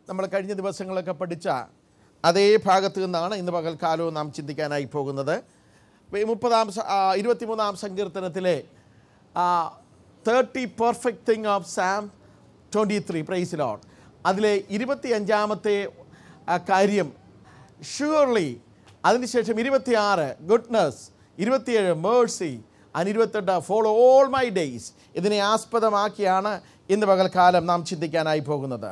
നമ്മൾ കഴിഞ്ഞ ദിവസങ്ങളൊക്കെ പഠിച്ച അതേ ഭാഗത്ത് നിന്നാണ് ഇന്ന് പകൽക്കാലവും നാം ചിന്തിക്കാനായി പോകുന്നത് ഈ മുപ്പതാം സ- ആ, ഇരുപത്തിമൂന്നാം സങ്കീർത്തനത്തിലെ thirty perfect thing of psalm twenty three praise Lord അതിലെ ഇരുപത്തി അഞ്ചാമത്തെ ആ, കാര്യം ഷുവർലി അതിനുശേഷം ഇരുപത്തിയാറ് ഗുഡ്നസ് ഇരുപത്തിയേഴ് മേഴ്സി അതിന് ഇരുപത്തെട്ട് ഫോളോ ഓൾ മൈ ഡേയ്സ് ഇതിനെ ആസ്പദമാക്കിയാണ് ഇന്ന് പകൽക്കാലം നാം ചിന്തിക്കാനായി പോകുന്നത്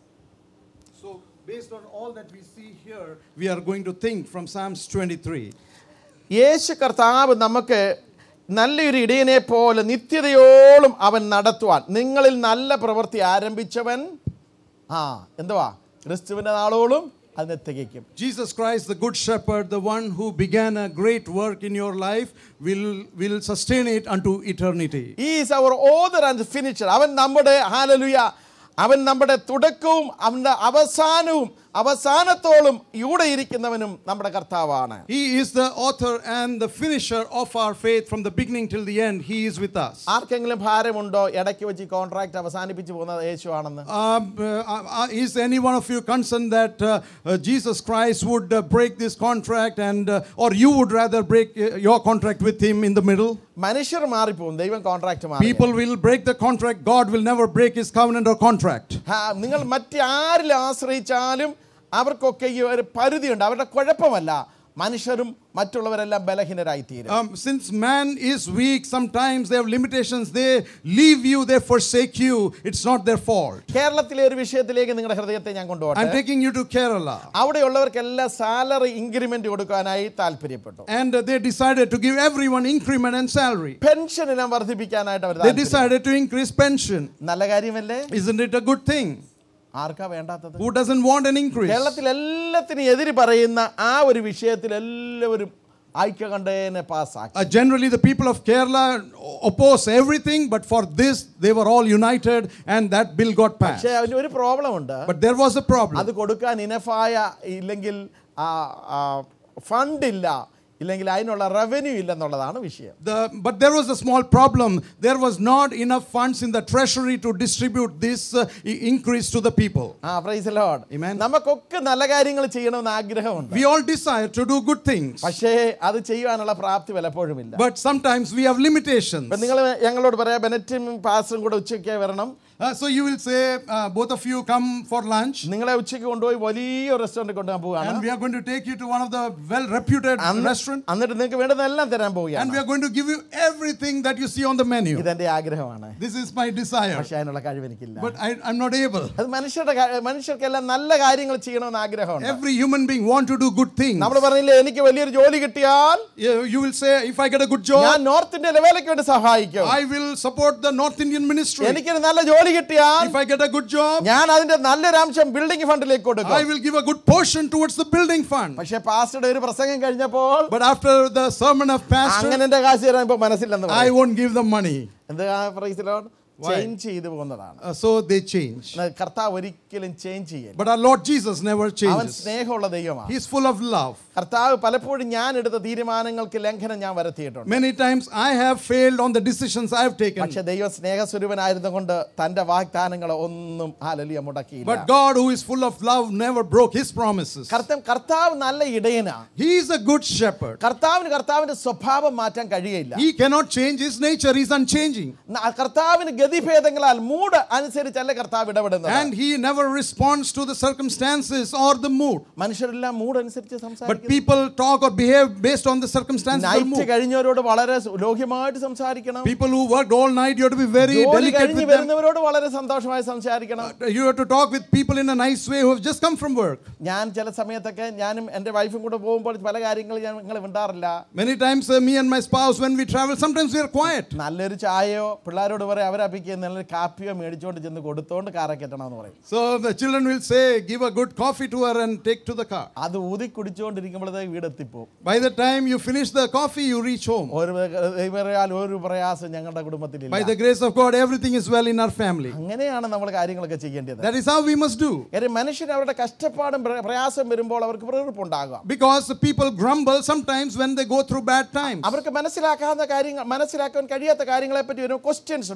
So, based on all that we see here, we are going to think from Psalms 23. യേശു കർത്താവ് നമുക്ക് നല്ലൊരു ഇടയനെ പോലെ നിത്യതയോളം അവൻ നടത്തുവാൻ നിങ്ങളിൽ നല്ല പ്രവൃത്തി ആരംഭിച്ചവൻ ആ എന്തുവാ ക്രിസ്തുവിൻ്റെ നാളോളം അതിനെ തികയ്ക്കും Jesus Christ, the Good Shepherd, the one who began a great work in your life, will, will sustain it unto eternity. Is our author and finisher അവൻ നമ്മുടെ ഹാലലുയ അവൻ നമ്മുടെ തുടക്കവും അവൻ്റെ അവസാനവും അവസാനത്തോളം ഇവിടെ ഇരിക്കുന്നവനും നമ്മുടെ കർത്താവാണ് He is the author and the finisher of our faith from the beginning till the end. He is with us. ആർക്കെങ്കിലും ഭാരമുണ്ടോ ഇടയ്ക്ക് വെച്ച് കോൺട്രാക്ട് അവസാനിപ്പിച്ച് പോകുന്നത് യേശു ആണെന്ന് Um, uh, uh, is any one of you concerned that uh, uh, Jesus Christ would uh, break this contract and uh, or you would rather break uh, your contract with him in the middle? മനുഷ്യർ മാറിപ്പോകും ദൈവം contract മാറി People will break the contract. God will never break his covenant or contract. ആ, നിങ്ങൾ മറ്റാരിൽ ആശ്രയിച്ചാലും അവർക്കൊക്കെ ഈ ഒരു പരിധിയുണ്ട് അവരുടെ കുഴപ്പമല്ല മനുഷ്യരും മറ്റുള്ളവരെല്ലാം ബലഹീനരായിത്തീരും Um, since man is weak, sometimes they have limitations. They leave you, they forsake you. It's not their fault. കേരളത്തിലെ ഒരു വിഷയത്തിലേക്ക് നിങ്ങളുടെ ഹൃദയത്തെ ഞാൻ I'm കൊണ്ടുപോട്ടെ taking you to Kerala. അവിടെയുള്ളവർക്കെല്ലാം സാലറി ഇൻക്രിമെന്റ് കൊടുക്കാനായി താല്പര്യപ്പെട്ടു And uh, they decided to give everyone increment and salary. Pension എല്ലാം വർദ്ധിപ്പിക്കാനായിട്ട് അവർ They താല്പര്യപ്പെട്ടു. decided to increase pension. നല്ല കാര്യമല്ലേ Isn't it a good thing? ആർക്കാ വേണ്ടാത്തത് Who doesn't want an increase? കേരളത്തിൽ എല്ലാത്തിനും എതിര് പറയുന്ന ആ ഒരു വിഷയത്തിൽ എല്ലാവരും ഐക്യകണ്ഠേനെ പാസ്സാക്കി Uh, generally, the people of Kerala oppose everything, but for this, they were all united, and that bill got passed. പക്ഷേ അതിന് ഒരു പ്രോബ്ലം ഉണ്ട് But there was a problem. അത് കൊടുക്കാൻ ഇനഫായ ഇല്ലെങ്കിൽ ഫണ്ടില്ല ഇല്ലെങ്കിൽ അതിനുള്ള റവന്യൂ ഇല്ലെന്നുള്ളതാണ് വിഷയം The, but there was a small problem. There was not enough funds in the treasury to distribute this uh, i- increase to the people. ആ praise load Amen. നമുക്കൊക്കെ നല്ല കാര്യങ്ങൾ ചെയ്യണമെന്ന് ആഗ്രഹമുണ്ട് We all desire to do good things, പക്ഷേ അത് ചെയ്യുവാനുള്ള പ്രാപ്തി പലപ്പോഴും ഇല്ല but sometimes we have limitations. ഇപ്പൊ നിങ്ങൾ ഞങ്ങളോട് പറയാം ബെനറ്റും പാസ്റ്ററും കൂടെ ഉച്ചയ്ക്ക് വരണം Uh, so you will say, uh, both of you come for lunch, നിങ്ങളെ ഉച്ചയ്ക്ക് കൊണ്ടുപോയി വലിയ റെസ്റ്റോറൻറ്റ് കൊണ്ടുപോകാൻ പോവുകയാണ് and we are going to take you to one of the well-reputed അന്ന് restaurant, എന്നിട്ട് നിങ്ങൾക്ക് വേണ്ടതെല്ലാം തരാൻ and പോവുകയാണ് we are going to give you everything that you see on the menu. ഇതെന്റെ ആഗ്രഹമാണ് This is my desire, പക്ഷെ അതിനുള്ള കഴിവ് എനിക്കില്ല but I, I'm not able. അത് മനുഷ്യരുടെ കാ- മനുഷ്യർക്കെല്ലാം നല്ല കാര്യങ്ങൾ ചെയ്യണമെന്ന് ആഗ്രഹമുണ്ട് Every human being want to do good things. നമ്മൾ പറഞ്ഞില്ലേ എനിക്ക് വലിയൊരു ജോലി കിട്ടിയാൽ You you will say, if I get a good job, ഞാൻ നോർത്ത് ഇന്ത്യ ലെവലിലേക്ക് വേണ്ടി സഹായിക്കും I will support the North Indian ministry. എനിക്കൊരു നല്ല ജോലി കിട്ടിയാൽ If I get a good job, ഞാൻ അതിന്റെ നല്ലൊരു അംശം ബിൽഡിംഗ് ഫണ്ടിലേക്ക് I കൊടുക്കും will give a good portion towards the building fund. പക്ഷെ പാസ്റ്ററുടെ ഒരു പ്രസംഗം കഴിഞ്ഞപ്പോൾ But after the sermon of pastor, അങ്ങനെ എന്റെ കാശ് തരാൻ ഇപ്പൊ മനസ്സില്ലെന്ന് I പറയും. won't give them money. എന്ത് പ്രൈസിലോ ചേഞ്ച് ചെയ്തു പോകുന്നതാണ് Uh, so they change. എന്നാൽ കർത്താവ് ഒരിക്കലും ചേഞ്ച് ചെയ്യില്ല But our Lord Jesus never അവൻ changes. സ്നേഹമുള്ള ദൈവമാണ് He is full of love. കർത്താവ് പലപ്പോഴും ഞാൻ എടുത്ത തീരുമാനങ്ങൾക്ക് ലംഘനം ഞാൻ വരുത്തിയിട്ടുണ്ട് Many times I have failed on the decisions I have taken. പക്ഷെ ദൈവം സ്നേഹസ്വരൂപനായിരുന്നുകൊണ്ട് തന്റെ വാഗ്ദാനങ്ങൾ ഒന്നും ഹാലലിയ മുടക്കിയില്ല But God, who is full of love, never broke his promises. കർത്തം കർത്താവ് നല്ല ഇടയനാ He is a good shepherd. കർത്താവിന് കർത്താവിന്റെ സ്വഭാവം മാറ്റാൻ കഴിയില്ല He cannot change his nature, he's unchanging. ന- കർത്താവിന് ഗതിഭേദങ്ങളാൽ മൂഡ് അനുസരിച്ചല്ല കർത്താവ് ഇടപെടുന്നത് And he never responds to the circumstances or the mood. മനുഷ്യരെല്ലാം മൂഡ് അനുസരിച്ച് But സംസാരിക്കും people talk or behave based on the circumstances or night mood. കഴിഞ്ഞവരോട് വളരെ സു- ലോഹ്യമായിട്ട് സംസാരിക്കണം People who worked all night, you have to be very ജോലി delicate കഴിഞ്ഞ് with them. വരുന്നവരോട് വളരെ സന്തോഷമായി സംസാരിക്കണം You have to talk with people in a nice way who have just come from work. ഞാൻ ചില സമയത്തൊക്കെ ഞാനും എൻ്റെ വൈഫും കൂടെ പോകുമ്പോൾ പല കാര്യങ്ങളും ഞാൻ നിങ്ങൾ മിണ്ടാറില്ല Many times, uh, me and my spouse, when we travel, sometimes we are quiet. നല്ലൊരു ചായയോ പിള്ളേരോട് പറയും അവരപ്പിക്കുക നല്ലൊരു കാപ്പിയോ മേടിച്ചുകൊണ്ട് ചെന്ന് കൊടുത്തോണ്ട് കാറെ കെട്ടണമെന്ന് പറയും So the children will say, Give a good coffee to her and take to the car. അത് ഊതി കുടിച്ചുകൊണ്ടിരിക്കുമ്പോഴത്തേക്ക് വീടെത്തിപ്പോവും By the time you finish the coffee, you reach home. ഒരു പറയാൽ ഒരു പ്രയാസം ഞങ്ങളുടെ കുടുംബത്തിലില്ല By the grace of God, everything is well in our family. അങ്ങനെയാണ് നമ്മൾ കാര്യങ്ങളൊക്കെ ചെയ്യേണ്ടത് That is how we must do. കാര്യം മനുഷ്യൻ അവരുടെ കഷ്ടപ്പാടും പ്ര- പ്രയാസം വരുമ്പോൾ അവർക്ക് പ്രകൃപ്പുണ്ടാകാം Because people grumble sometimes when they go through bad times. അവർക്ക് മനസ്സിലാക്കാവുന്ന കാര്യങ്ങൾ മനസ്സിലാക്കാൻ കഴിയാത്ത കാര്യങ്ങളെ പറ്റി ഒരു ക്വസ്റ്റ്യൻസ് ഉണ്ടാകാം And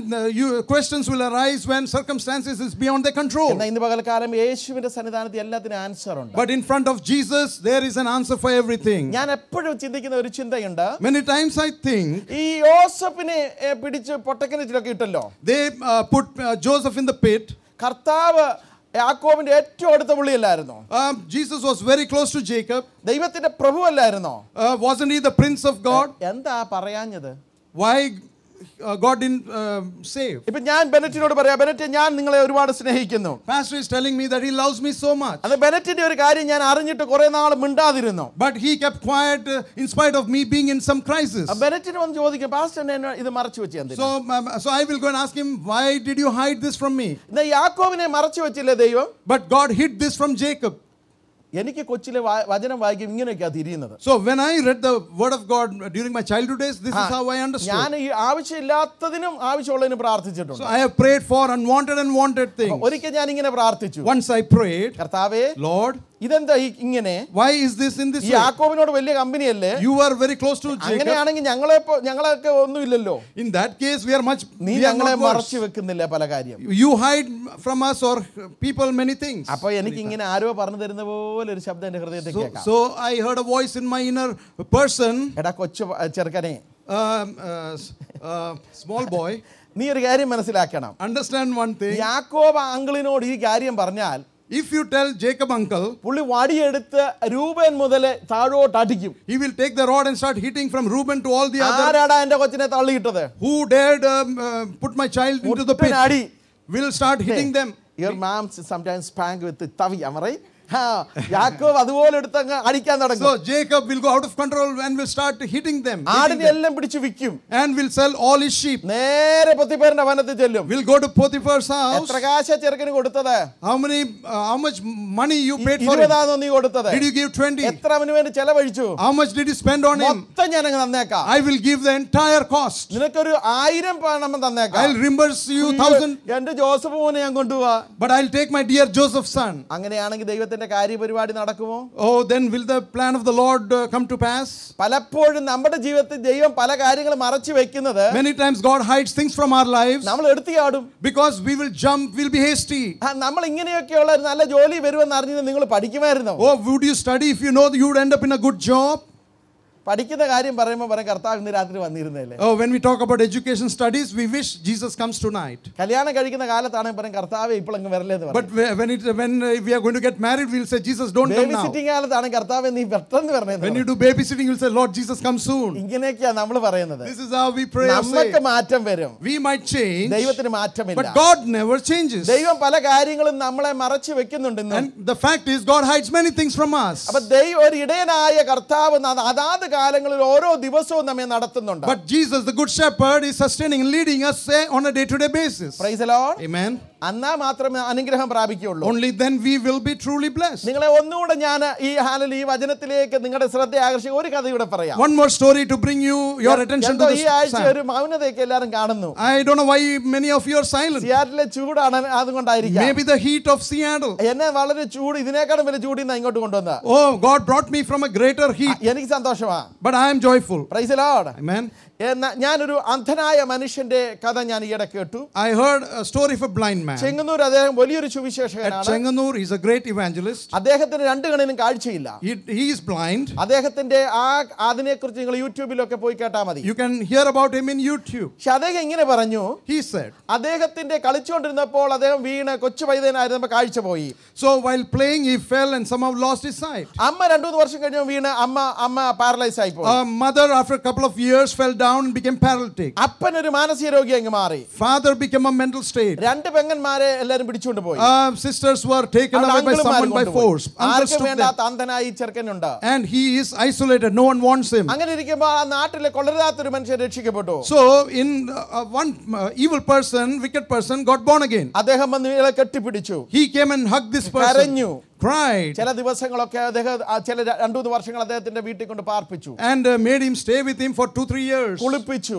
uh, you, questions will arise when circumstances is beyond their control. എന്നാൽ ഇന്ന് പകൽക്കാലം യേശുവിന്റെ സന്നിധാനത്തിൽ എല്ലാത്തിനും ആൻസർ ഉണ്ട് But in front of Jesus, there is an answer for everything. ഞാൻ എപ്പോഴും ചിന്തിക്കുന്ന ഒരു ചിന്തയുണ്ട് Many times I think ഈ യോസഫിനെ ഏ, പിടിച്ച് പൊട്ടക്കിണറ്റിലൊക്കെ ഇട്ടല്ലോ they uh, put uh, Joseph in the pit. കർത്താവ് യാക്കോബിന്റെ ഏറ്റവും അടുത്ത പുള്ളിയല്ലായിരുന്നോ Um, Jesus was very close to Jacob. ദൈവത്തിന്റെ പ്രഭുവല്ലായിരുന്നോ Uh, wasn't he the prince of God? എന്താ പറയാഞ്ഞത് Why uh, God didn't uh, save? ഇപ്പൊ ഞാൻ ബെനറ്റിനോട് പറയാം ബെനറ്റ് ഞാൻ നിങ്ങളെ ഒരുപാട് സ്നേഹിക്കുന്നു Pastor is telling me that he loves me so much. അത് ബെനറ്റിന്റെ ഒരു കാര്യം ഞാൻ അറിഞ്ഞിട്ട് കുറെ നാൾ മിണ്ടാതിരുന്നു But he kept quiet uh, in spite of me being in some crisis. ആ ബെനറ്റിന് വന്ന് ചോദിക്കും പാസ്റ്റർ എന്നെ ഇത് മറച്ചു വെച്ച് എന്തിനാ So, um, so I will go and ask him, why did you hide this from me? എന്നാ യാക്കോബിനെ മറച്ചു വെച്ചില്ലേ ദൈവം But God hid this from Jacob. എനിക്ക് കൊച്ചിലെ വാ- വചനം വായിക്കും ഇങ്ങനെയൊക്കെയാ തിരിയുന്നത് So when I read the word of God during my childhood days, this is how I understood. ഞാൻ ഈ ആവശ്യമില്ലാത്തതിനും ആവശ്യമുള്ളതിനും പ്രാർത്ഥിച്ചിട്ടുണ്ട് So I have prayed for unwanted and wanted things. ഒരിക്കൽ ഞാൻ ഇങ്ങനെ പ്രാർത്ഥിച്ചു Once I prayed, കർത്താവേ Lord, ഇതെന്താ ഈ ഇങ്ങനെ why is this in this ഈ way? യാക്കോബിനോട് വലിയ കമ്പനിയല്ലേ You are very close to Jacob. അങ്ങനെയാണെങ്കിൽ ഞങ്ങളെ ഇപ്പൊ- ഞങ്ങളൊക്കെ ഒന്നുമില്ലല്ലോ In that case, we are much. നീ We are ഞങ്ങളെ not worse. മറച്ചു വെക്കുന്നില്ല പല കാര്യം You hide from us or people many things. അപ്പൊ എനിക്ക് ഇങ്ങനെ ആരോ പറഞ്ഞു തരുന്ന പോലെ ഒരു ശബ്ദം എന്റെ ഹൃദയത്തിൽ So, കേൾക്കാം so I heard a voice in my inner person, എടാ കൊച്ചു പ- ചെറുക്കനെ um, uh, s- uh, small boy. നീ ഒരു കാര്യം മനസ്സിലാക്കണം Understand one thing. യാക്കോബ് അങ്കിളിനോട് ഈ കാര്യം പറഞ്ഞാൽ If you tell Jacob uncle, പുള്ളി വടിയെടുത്ത് രൂപൻ മുതൽ താഴോട്ട് അടിക്കും he will take the rod and start hitting from Reuben to all the other. ആരാടാ എന്റെ കൊച്ചിനെ തള്ളിയിട്ടത് Who dared um, uh, put my child into the pit? അടി Will start hitting them. Your moms sometimes spank with തവി അമറൈ യാക്കോബ് അതുപോലെ എടുത്ത് അങ്ങ് അടിക്കാൻ തുടങ്ങും So Jacob will go out of control and will start hitting them, hitting ആടിനെ them, എല്ലാം പിടിച്ച് വിൽക്കും and will sell all his sheep. നേരെ പൊത്തിപ്പേരന്റെ വനത്തിൽ ചെല്ലും Will go to Potiphar's house. എത്ര കാശ ചെറുക്കന് കൊടുത്തത് How many? Uh, how much money you paid for him? ഇരുപതാണോ നീ കൊടുത്തത് Did you give twenty? എത്ര അവന് വേണ്ടി ചെലവഴിച്ചു How much did you spend on him? മൊത്തം ഞാൻ അങ്ങ് തന്നേക്കാം I will give the entire cost. നിനക്കൊരു ആയിരം പണം തന്നേക്കാം I'll reimburse you thousand, എന്റെ ജോസഫ് മോനെ ഞാൻ കൊണ്ടുപോവാ but I'll take my dear Joseph's son. അങ്ങനെയാണെങ്കിൽ ദൈവത്തിന്റെ കാര്യപരിപാടി നടക്കുമോ Oh, then will the plan of the Lord uh, come to pass? പലപ്പോഴും നമ്മുടെ ജീവിതത്തിൽ ദൈവം പല കാര്യങ്ങളും മറച്ചു വെക്കുന്നത് Many times God hides things from our lives നമ്മൾ എടുത്തിയാടും because we will jump, we'll be hasty. ആ, നമ്മൾ ഇങ്ങനെയൊക്കെയുള്ള ഒരു നല്ല ജോലി വരുമെന്ന് അറിഞ്ഞത് നിങ്ങൾ പഠിക്കുമായിരുന്നോ Oh, would you study if you know that you would end up in a good job? പഠിക്കുന്ന കാര്യം പറയുമ്പോൾ പറയും കർത്താവ് ഇന്ന് രാത്രി വന്നിരുന്നല്ലേ Oh, when we talk about education studies, we wish Jesus comes tonight. കല്യാണം കഴിക്കുന്ന കാലത്താണ് പറയും കർത്താവ് ഇപ്പോൾ അങ്ങ് വരലേന്ന് പറയും But whe- when it when uh, we are going to get married, we'll say, Jesus, don't come baby now. Sitting കാലത്താണ് കർത്താവ് നീ പെട്ടെന്ന് When പറഞ്ഞത് you do babysitting, you'll say, Lord Jesus, come soon. ഇങ്ങനെയൊക്കെയാ നമ്മൾ പറയുന്നത് This is how we pray. or നമുക്ക് say. മാറ്റം വരും We might change, ദൈവത്തിന് മാറ്റമില്ല but God never changes. ദൈവം പല കാര്യങ്ങളും നമ്മളെ മറച്ചു വെക്കുന്നുണ്ട് ഇന്നും And the fact is, God hides many things from us. അപ്പൊ ദൈവം ഒരു ഇടയനായ കർത്താവ് ന- അതാത് കാലങ്ങളിൽ ഓരോ ദിവസവും നമ്മെ നടത്തുന്നുണ്ട് But Jesus, the Good Shepherd, is sustaining and leading us say, on a day to day basis. Praise the Lord. Amen. അന്നാ മാത്രമേ അനുഗ്രഹം പ്രാപിക്കുകയുള്ളൂ Only then we will be truly blessed. നിങ്ങളെ ഒന്നുകൂടെ ഞാൻ ഈ ഹാലിൽ ഈ വചനത്തിലേക്ക് നിങ്ങളുടെ ശ്രദ്ധ ആകർഷിക്കുക ഒരു കഥ ഇവിടെ പറയാം One more story to bring you your attention എന്തോ to ഈ this. ആഴ്ച psalm. ഒരു മൗനതയൊക്കെ എല്ലാവരും കാണുന്നു I don't know why many of you are silent. സിയാറ്റിലെ ചൂടാണ് അതുകൊണ്ടായിരിക്കാം Maybe the heat of Seattle. എന്നെ വളരെ ചൂട് ഇതിനേക്കാളും വലിയ ചൂട് ഇന്ന് ഇങ്ങോട്ട് കൊണ്ടുവന്ന Oh, God brought me from a greater heat, എനിക്ക് സന്തോഷമാ but I am joyful. Praise load Amen. എന്നാ ഞാനൊരു അന്ധനായ മനുഷ്യന്റെ കഥ ഞാൻ ഈയിടെ കേട്ടു I heard a story of a blind man. Chengannur അദ്ദേഹം വലിയൊരു At സുവിശേഷകനാണ് Chenganur, he's a great evangelist. അദ്ദേഹത്തിന് രണ്ട് കണ്ണിനും കാഴ്ചയില്ല He, he is blind. അദ്ദേഹത്തിന്റെ ആ അതിനെക്കുറിച്ച് നിങ്ങൾ യൂട്യൂബിലൊക്കെ പോയി കേട്ടാൽ മതി You can hear about him in YouTube. പക്ഷെ അദ്ദേഹം ഇങ്ങനെ പറഞ്ഞു He said, അദ്ദേഹത്തിന്റെ കളിച്ചുകൊണ്ടിരുന്നപ്പോൾ അദ്ദേഹം വീണ് കൊച്ചു പൈതനായിരുന്നപ്പോൾ കാഴ്ച പോയി So while playing, he fell and somehow lost his sight. അമ്മ രണ്ടു മൂന്ന് വർഷം കഴിഞ്ഞു വീണ് അമ്മ അമ്മ പാരലൈസ് ആയി പോയി A mother, after a couple of years, fell down and became paralytic. അപ്പൻ ഒരു മാനസിക രോഗി അങ്ങ് മാറി Father became a mental state. രണ്ട് പെങ്ങന്മാരെ എല്ലാരും പിടിച്ചുകൊണ്ട് പോയി Uh, sisters were taken അവരുടെ away by അങ്കിളുമാരും someone by കൊണ്ടുപോയി. force. Uncles ആർക്കും took them. വേണ്ടാത്ത അന്ധനായി ചെറുക്കനുണ്ട് And he is isolated. No one wants him. അങ്ങനെ ഇരിക്കുമ്പോൾ ആ നാട്ടിലെ കൊള്ളരുതാത്തൊരു മനുഷ്യൻ രക്ഷിക്കപ്പെട്ടു So, in uh, one uh, evil person, wicked person, got born again. അദ്ദേഹം വന്ന് ഇയാളെ കെട്ടിപ്പിടിച്ചു He came and hugged this person, കരഞ്ഞു cried, ചില ദിവസങ്ങളൊക്കെ അദ്ദേഹം ആ ചില ര- രണ്ടു മൂന്ന് വർഷങ്ങൾ അദ്ദേഹത്തിന്റെ വീട്ടിൽ കൊണ്ട് പാർപ്പിച്ചു and uh, made him stay with him for two, three years. കുളിപ്പിച്ചു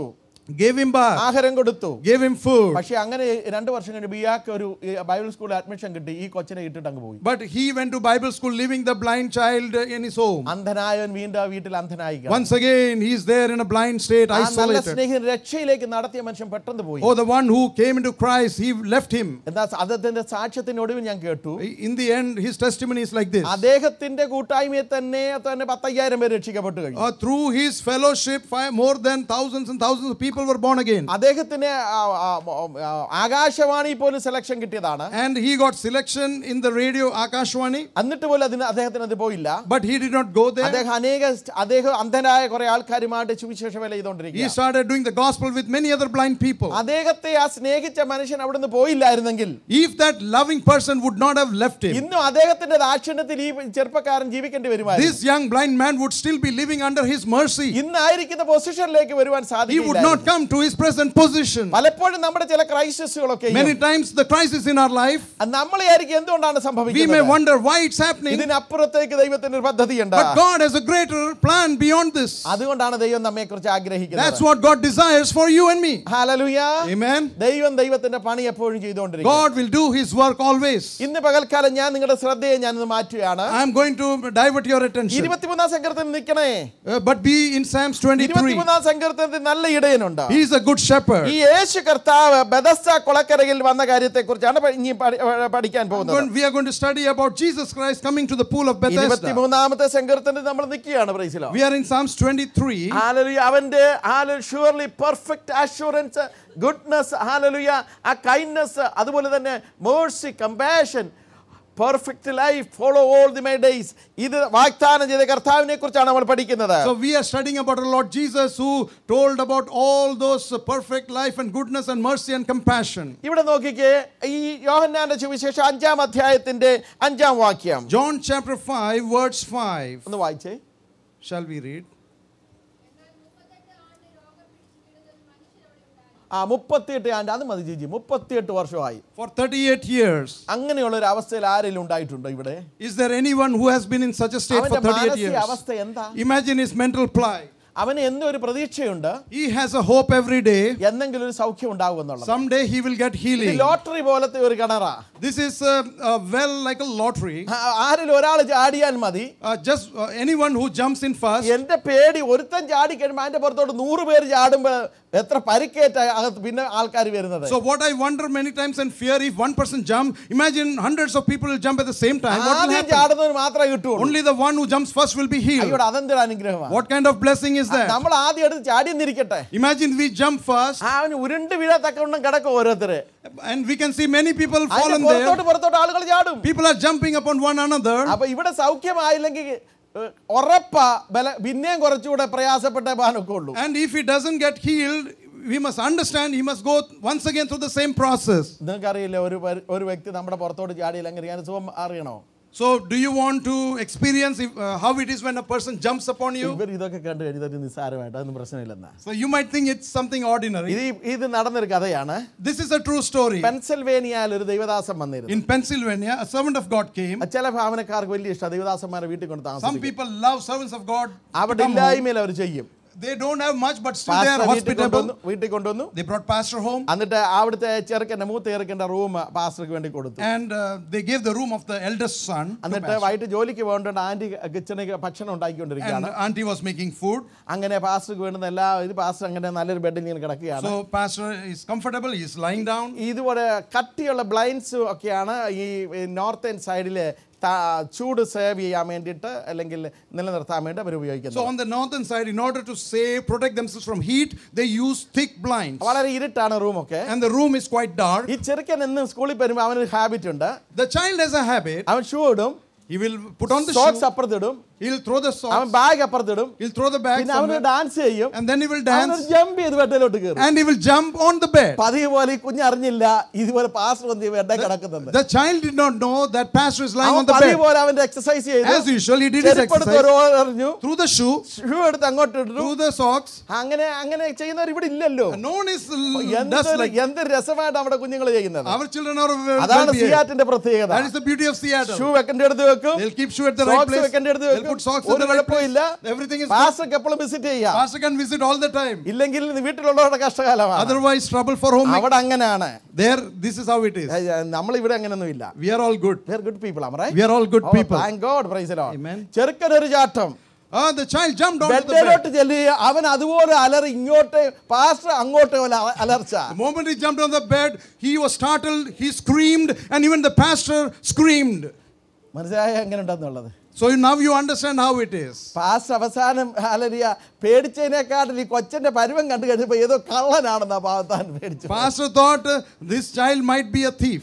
gave him bath, ആഹാരം കൊടുത്തു gave him food. പക്ഷെ അങ്ങനെ രണ്ട് വർഷം കഴിഞ്ഞ് ബിയാക്ക് ഒരു ഈ ബൈബിൾ സ്കൂളിൽ അഡ്മിഷൻ കിട്ടി ഈ കൊച്ചിനെ ഇട്ടിട്ട് അങ്ങ് പോയി But he went to Bible school, leaving the blind child in his home. അന്ധനായവൻ വീണ്ടും ആ വീട്ടിൽ അന്ധനായി കിടന്നു. Once again, he's there in a blind state, ആ നല്ല isolated. സ്നേഹിതൻ രക്ഷയിലേക്ക് നടത്തിയ മനുഷ്യൻ പെട്ടെന്ന് പോയി Oh, the one who came into Christ, he left him. എന്താ അദ്ദേഹത്തിന്റെ സാക്ഷ്യത്തിനൊടുവിൽ ഞാൻ കേട്ടു In the end, his testimony is like this. അദ്ദേഹത്തിന്റെ കൂട്ടായ്മയെ തന്നെ തന്നെ പത്തയ്യായിരം പേര് രക്ഷിക്കപ്പെട്ടു കഴിഞ്ഞു Uh, through his fellowship, five, more than thousands and thousands of people were born again. അദ്ദേഹത്തിന് ആ, ആ, ആ, ആകാശവാണി പോലും സെലക്ഷൻ കിട്ടിയതാണ് And he got selection in the radio Akashwani, എന്നിട്ട് പോലും അതിന് അദ്ദേഹത്തിന് അത് പോയില്ല but he did not go there. അദ്ദേഹം അനേക സ്റ്റ്- അദ്ദേഹം അന്ധനായ കുറെ ആൾക്കാരുമായിട്ട് സുവിശേഷ വേല He ചെയ്തുകൊണ്ടിരിക്കുക started doing the gospel with many other blind people. അദ്ദേഹത്തെ ആ സ്നേഹിച്ച മനുഷ്യൻ അവിടുന്ന് പോയില്ലായിരുന്നെങ്കിൽ If that loving person would not have left him, ഇന്നും അദ്ദേഹത്തിന്റെ ദാക്ഷിണ്യത്തിൽ ഈ ചെറുപ്പക്കാരൻ ജീവിക്കേണ്ടി വരുമായിരുന്നു this young blind man would still be living under his mercy. ഇന്നായിരിക്കുന്ന പൊസിഷനിലേക്ക് വരുവാൻ He would സാധിക്കില്ല not come to his present position. പലപ്പോഴും നമ്മുടെ ചില ക്രൈസിസുകളൊക്കെ Many times, the crisis in our life, നമ്മളെ ആയിരിക്കും എന്തുകൊണ്ടാണ് we may സംഭവിക്കുന്നത് wonder why it's happening, ഇതിനപ്പുറത്തേക്ക് ദൈവത്തിന് ഒരു പദ്ധതിയുണ്ട് but God has a greater plan beyond this. അതുകൊണ്ടാണ് ദൈവം നമ്മെ കുറിച്ച് That's ആഗ്രഹിക്കുന്നത് what God desires for you and me. Hallelujah Amen. ദൈവം ദൈവത്തിന്റെ പണി എപ്പോഴും ചെയ്തുകൊണ്ടിരിക്കും God will do his work always. ഇന്ന് പകൽക്കാലം ഞാൻ നിങ്ങളുടെ ശ്രദ്ധയെ ഞാൻ ഇന്ന് മാറ്റുകയാണ് I'm going to divert your attention. ഇരുപത്തിമൂന്നാം സങ്കീർത്തനം നിൽക്കണേ Uh, but be in Psalms 23. ഇരുപത്തിമൂന്നാം സങ്കീർത്തനത്തിൽ നല്ല ഇടയനുണ്ട് He is a good shepherd. ഈ യേശു കർത്താവ് ബദസ്സ കുളക്കരയിൽ വന്ന കാര്യത്തെ കുറിച്ചാണ് ഇനി പഠി- പഠിക്കാൻ പോകുന്നത് Going- We are going to study about Jesus Christ coming to the pool of Bethesda. ഇരുപത്തിമൂന്നാമത്തെ സങ്കീർത്തനത്തിൽ നമ്മൾ നിൽക്കുകയാണ് പ്രൈസിലോ We are in Psalms 23. Hallelujah അവന്റെ surely perfect assurance goodness hallelujah ആ കൈൻഡ്നസ് അതുപോലെ തന്നെ mercy compassion perfect life follow all the my days ഇത് വാഗ്ദാനം ചെയ്ത കർത്താവിനെ കുറിച്ചാണ് നമ്മൾ പഠിക്കുന്നത് So we are studying about our Lord Jesus who told about all those uh, perfect life and goodness and mercy and compassion. ഇവിടെ നോക്കിക്കേ ഈ യോഹന്നാന്റെ സുവിശേഷം അഞ്ചാം അധ്യായത്തിന്റെ അഞ്ചാം വാക്യം John chapter 5 verse 5. ഒന്ന് വായിച്ചേ Shall we read? ആ മുപ്പത്തിയെട്ട് ആണ്ട് അത് മതി ജിജി മുപ്പത്തിയെട്ട് വർഷമായി For 38 years. അങ്ങനെയുള്ള ഒരു അവസ്ഥയിൽ ആരെങ്കിലും ഉണ്ടായിട്ടുണ്ടോ ഇവിടെ Is there anyone who has been in such a state for അവന്റെ 38 മാനസിക years? അവസ്ഥ എന്താ Imagine his mental plight. അവന് എന്നും ഒരു പ്രതീക്ഷയുണ്ട് He has a hope every day. എന്തെങ്കിലും ഒരു സൗഖ്യം ഉണ്ടാവും എന്നുള്ളത് Someday he will get ഇത് healing. ലോട്ടറി പോലത്തെ ഒരു കിണറാ This is a, a well like a lottery. ആ- ആരിലും ഒരാൾ ചാടിയാൽ മതി Uh, just uh, anyone who jumps in first. എന്റെ പേടി ഒരുത്തൻ ചാടി കഴിയുമ്പോൾ അതിന്റെ പുറത്തോട്ട് നൂറ് പേര് ചാടുമ്പോ എത്ര പരിക്കേറ്റ അകത്ത് പിന്നെ ആൾക്കാർ വരുന്നത് So what I wonder many times and fear if one person jump, imagine hundreds of people will jump at the same time. What will ആദ്യം happen? ചാടുന്നവന് മാത്രമേ കിട്ടുള്ളൂ Only the one who jumps first will be healed. അയ്യോടെ അതെന്തൊരു അനുഗ്രഹമാണ് What kind of blessing is that? നമ്മൾ ആദ്യം എടുത്ത് ചാടി നിരിക്കട്ടെ Imagine we jump first അവന് ഉരുണ്ട് വീഴത്തക്കവണ്ണം കിടക്കും ഓരോരുത്തര് and we can see many people അതിന്റെ fallen പുറത്തോട്ട് there. പുറത്തോട്ട് ആളുകൾ ചാടും People are jumping upon one another. അപ്പൊ ഇവിടെ സൗഖ്യമായില്ലെങ്കിൽ ഏഹ്, ഉറപ്പാ ബല പിന്നെയും കുറച്ചുകൂടെ പ്രയാസപ്പെട്ട പാനൊക്കെ ഉള്ളൂ And if he doesn't get healed, we must understand he must go once again through the same process. നിങ്ങൾക്കറിയില്ല ഒരു പരി- ഒരു വ്യക്തി നമ്മുടെ പുറത്തോട്ട് ചാടിയില്ലെങ്കിൽ ഞാൻ സുഖം അറിയണോ So, do you want to experience if, uh, how it is when a person jumps upon you? ഇവർ ഇതൊക്കെ കണ്ടു കഴിഞ്ഞാൽ ഇതൊരു നിസ്സാരമായിട്ട് അതൊന്നും പ്രശ്നമില്ലെന്നാ So, you might think it's something ordinary. ഇത് ഈ- ഇത് നടന്നൊരു കഥയാണ് This is a true story. പെൻസിൽവേനിയയിൽ ഒരു ദൈവദാസം വന്നിരുന്നു In Pennsylvania, a servant of God came. ചില ഭാവനക്കാർക്ക് വലിയ ഇഷ്ടം ദൈവദാസന്മാരെ വീട്ടിൽ കൊണ്ട് Some താമസിക്കും people love servants of God. to അവിടെ come home. ഇല്ലായ്മയിൽ അവർ ചെയ്യും They don't have much, but still they are pastor വീട്ടിൽ കൊണ്ടുവന്നു hospitable. വീട്ടിൽ കൊണ്ടുവന്നു They brought pastor home എന്നിട്ട് അവിടുത്തെ ചെറുക്കൻ്റെ മൂത്ത ചെറുക്കൻ്റെ റൂം പാസ്റ്റർക്ക് വേണ്ടി കൊടുത്തു and uh, they gave the room of the eldest son. to എന്നിട്ട് pastor. വൈകിട്ട് ജോലിക്ക് പോകേണ്ട ആന്റി കിച്ചണിക്ക് ഭക്ഷണം And ഉണ്ടാക്കിക്കൊണ്ടിരിക്കുകയാണ് auntie was making food. അങ്ങനെ പാസ്റ്റർക്ക് വേണ്ടുന്ന എല്ലാ ഇത് പാസ്റ്റർ അങ്ങനെ നല്ലൊരു ബെഡിൽ ഇങ്ങനെ കിടക്കുകയാണ് So pastor is comfortable. He is lying down. ഇതുപോലെ കട്ടിയുള്ള ബ്ലൈൻഡ്സ് ഒക്കെയാണ് ഈ നോർത്തേൺ സൈഡിൽ ചൂട് സേവ് ചെയ്യാൻ വേണ്ടിയിട്ട് അല്ലെങ്കിൽ നിലനിർത്താൻ വേണ്ടി അവർ So ഉപയോഗിക്കുന്നത് on the northern side, in order to save, protect themselves from heat, they use thick blinds. വളരെ ഇരുട്ടാണ് റൂമൊക്കെ And the room is quite dark. ഈ ചെറുക്കൻ എന്നും സ്കൂളിൽ വരുമ്പോൾ അവനൊരു ഹാബിറ്റ് ഉണ്ട് The child has a habit. അവൻ ഷൂ ഇടും He will put on the socks shoe. അപ്പുറത്തിടും He'll throw the അവൻ socks. ബാഗ് അപ്പുറത്തിടും He'll throw the bag പിന്നെ അവന് somewhere. ഡാൻസ് ചെയ്യും And then he will അവനൊരു dance. ജമ്പ് ചെയ്ത് ബെഡിലോട്ട് കയറും And he will jump on the bed. പതിവ് പോലെ ഈ കുഞ്ഞറിഞ്ഞില്ല ഇതുപോലെ പാസ്റ്റർ വന്ന് ബെഡെ കിടക്കുന്നത് The child did not know that pastor is lying അവൻ on the പതിവ് bed. പോലെ അവന്റെ എക്സസൈസ് ചെയ്തു As usual, he did his ചെരുപ്പെടുത്ത് exercise ഒരു എറിഞ്ഞു through the shoe, ഷൂ എടുത്ത് അങ്ങോട്ട് ഇട്ടു through the socks. അങ്ങനെ അങ്ങനെ ചെയ്യുന്നവർ ഇവിടെ ഇല്ലല്ലോ No one is uh, does എന്തൊരു like എന്ത് രസമായിട്ട് അവിടെ കുഞ്ഞുങ്ങൾ ചെയ്യുന്നത് our children are well അതാണ് behaved. സിയാറ്റിന്റെ പ്രത്യേകത That is the beauty of Seattle. Shoe വെക്കേണ്ട എടുത്ത് വെക്കും They'll keep shoe at the right Socks place. വെക്കേണ്ട എടുത്ത് They'll വെക്കും put socks in ഒരു the right കുഴപ്പമില്ല place. Everything is good. പാസ്റ്റർക്ക് എപ്പോഴും വിസിറ്റ് ചെയ്യാം Pastor can visit all the time. ഇല്ലെങ്കിൽ ഇത് വീട്ടിലുള്ളവരുടെ കഷ്ടകാലമാണ് Otherwise, trouble for home. അവിടെ അങ്ങനെയാണ് There, this is how it is. നമ്മൾ ഇവിടെ അങ്ങനെയൊന്നും ഇല്ല We are all good. We're good people ആമറേ We are all good people. Thank God praise Amen. ചെറുക്കനൊരു ചാട്ടം Ah, the child jumped onto the bed. ബെഡിലോട്ട് ചെല്ലി അവൻ അതുപോലെ അലറി ഇങ്ങോട്ട് പാസ്റ്റർ അങ്ങോട്ട് പോലെ അ- അലർച്ച The moment he jumped on the bed, he was startled, he screamed, and even the pastor screamed. മനസ്സിലായ എങ്ങനെ ഉണ്ടെന്നുള്ളത് So now you understand how it is. Pastor അവസാനം അലരിയ പേടിച്ചതിനെക്കാട്ടിൽ ഈ കൊച്ചന്റെ പരുവം കണ്ടു കഴിഞ്ഞപ്പോ ഏതോ കള്ളനാണെന്നാ പാവത്താൻ പേടിച്ചു Pastor thought uh, this child might be a thief.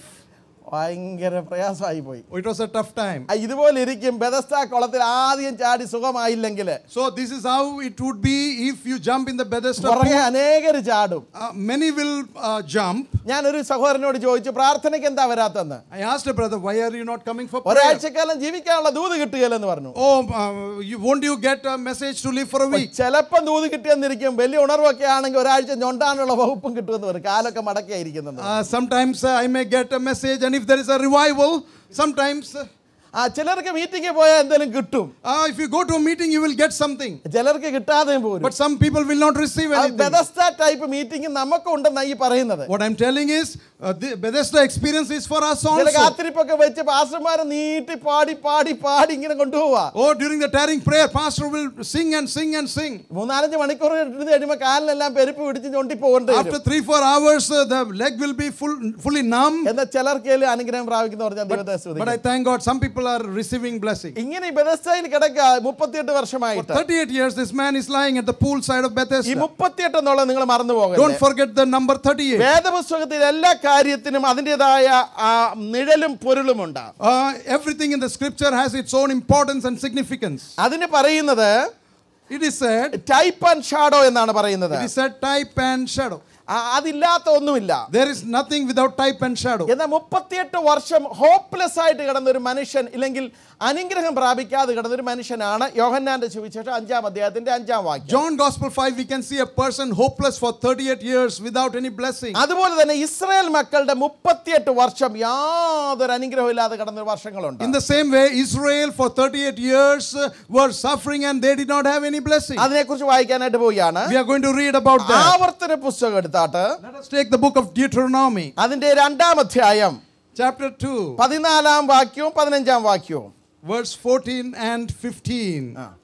ഭയങ്കര പ്രയാസമായി പോയി Oh, It was a tough time. ആ, ഇതുപോലെ ഇരിക്കും ബെദസ്ത കുളത്തിൽ ആദ്യം ചാടി സുഖമായില്ലെങ്കിൽ So this is how it would be if you jump in the Bethesda പുറകെ pool. അനേകർ ചാടും Uh, many will uh, jump. ഞാനൊരു സഹോദരനോട് ചോദിച്ചു പ്രാർത്ഥനയ്ക്ക് എന്താ വരാത്തെന്ന് I asked a brother, why are you not coming for prayer? ഒരാഴ്ചക്കാലം ജീവിക്കാനുള്ള ദൂത് കിട്ടുകയില്ലെന്ന് പറഞ്ഞു Oh, uh, you, won't you get a message to live for a week? ചിലപ്പം ദൂത് കിട്ടിയെന്നിരിക്കും വലിയ ഉണർവൊക്കെ ആണെങ്കിൽ ഒരാഴ്ച ഞൊണ്ടാനുള്ള വകുപ്പും കിട്ടുമെന്ന് പറയും കാലൊക്കെ മടക്കിയായിരിക്കുന്നത് Uh, sometimes uh, I may get a message, and if there is a revival, sometimes uh, ആ ചിലർക്ക് മീറ്റിംഗിൽ പോയാൽ എന്തെങ്കിലും കിട്ടും uh, if you go to a meeting, you will get something. ചിലർക്ക് കിട്ടാതെയും പോരും But some people will not receive anything. Bethesda type meeting നമുക്കും ഉണ്ടെന്നാണ് ഈ പറയുന്നത് What I'm telling is, uh, the Bethesda experience is for us ചില also. കാത്തിരിപ്പൊക്കെ വെച്ച് പാസ്റ്റർമാരെ നീട്ടി പാടി പാടി പാടി ഇങ്ങനെ കൊണ്ടുപോവാ Oh, during the tarrying prayer, pastor will sing and sing and sing. മൂന്നാലഞ്ച് മണിക്കൂർ ഇരുന്ന് കഴിയുമ്പോൾ കാലിനെല്ലാം പെരുപ്പ് പിടിച്ച് ഞൊണ്ടി പോകേണ്ടി വരും After three, four hours, uh, the leg will be full, fully numb. എന്നാൽ ചിലർക്കേലും അനുഗ്രഹം പ്രാപിക്കുന്ന പറഞ്ഞാൽ ദൈവത്തെ But I സ്തുതിക്കും. thank God, some people are receiving blessing. ഇങ്ങനെ ഈ ബെദസ്തയിൽ കിടക്കുക മുപ്പത്തിയെട്ട് വർഷമായിട്ട് 38 years, this man is lying at the pool side of ഈ Bethesda. മുപ്പത്തിയെട്ട് എന്നുള്ളത് നിങ്ങൾ മറന്നു പോകരുത് Don't forget the number 38. വേദപുസ്തകത്തിൽ എല്ലാ കാര്യത്തിനും അതിൻ്റെതായ ആ, നിഴലും പൊരുളുമുണ്ട് Uh, everything in the scripture has its own importance and significance. അതിന് പറയുന്നത് It is said, type and shadow എന്നാണ് പറയുന്നത് it is said type and shadow. ആ, അതില്ലാത്ത ഒന്നുമില്ല There is nothing without type and shadow. എന്നാൽ മുപ്പത്തിയെട്ട് വർഷം ഹോപ്പ്ലെസ് ആയിട്ട് കിടന്ന ഒരു മനുഷ്യൻ ഇല്ലെങ്കിൽ അനുഗ്രഹം പ്രാപിക്കാതെ കിടന്ന ഒരു മനുഷ്യനാണ് യോഹന്നാന്റെ സുവിശേഷം അഞ്ചാം അധ്യായത്തിന്റെ അഞ്ചാം വാക്യം John Gospel 5, we can see a person hopeless for 38 years without any blessing. അതുപോലെ തന്നെ ഇസ്രായേൽ മക്കളുടെ മുപ്പത്തിയെട്ട് വർഷം യാതൊരു അനുഗ്രഹവും ഇല്ലാതെ കിടന്ന ഒരു വർഷങ്ങളുണ്ട് In the same way, Israel for 38 years uh, were suffering and they did not have any blessing. അതിനെക്കുറിച്ച് വായിക്കാനായിട്ട് പോവുകയാണ് We are going to read about that. ആവർത്തന പുസ്തകം എടുത്താട്ട് Let us take the book of Deuteronomy, അതിന്റെ രണ്ടാം അധ്യായം chapter 2, പതിനാലാം വാക്യവും പതിനഞ്ചാം വാക്യവും verse 14 and 15. ആ.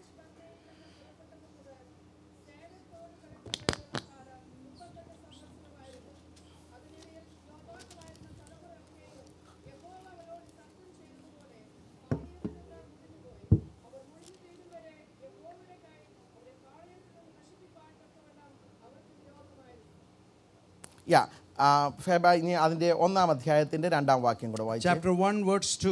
യാ ഫേബ ഇനി അതിന്റെ ഒന്നാം അധ്യായത്തിന്റെ രണ്ടാം വാക്യം കൂടെ വായിച്ചു Chapter 1, verse 2.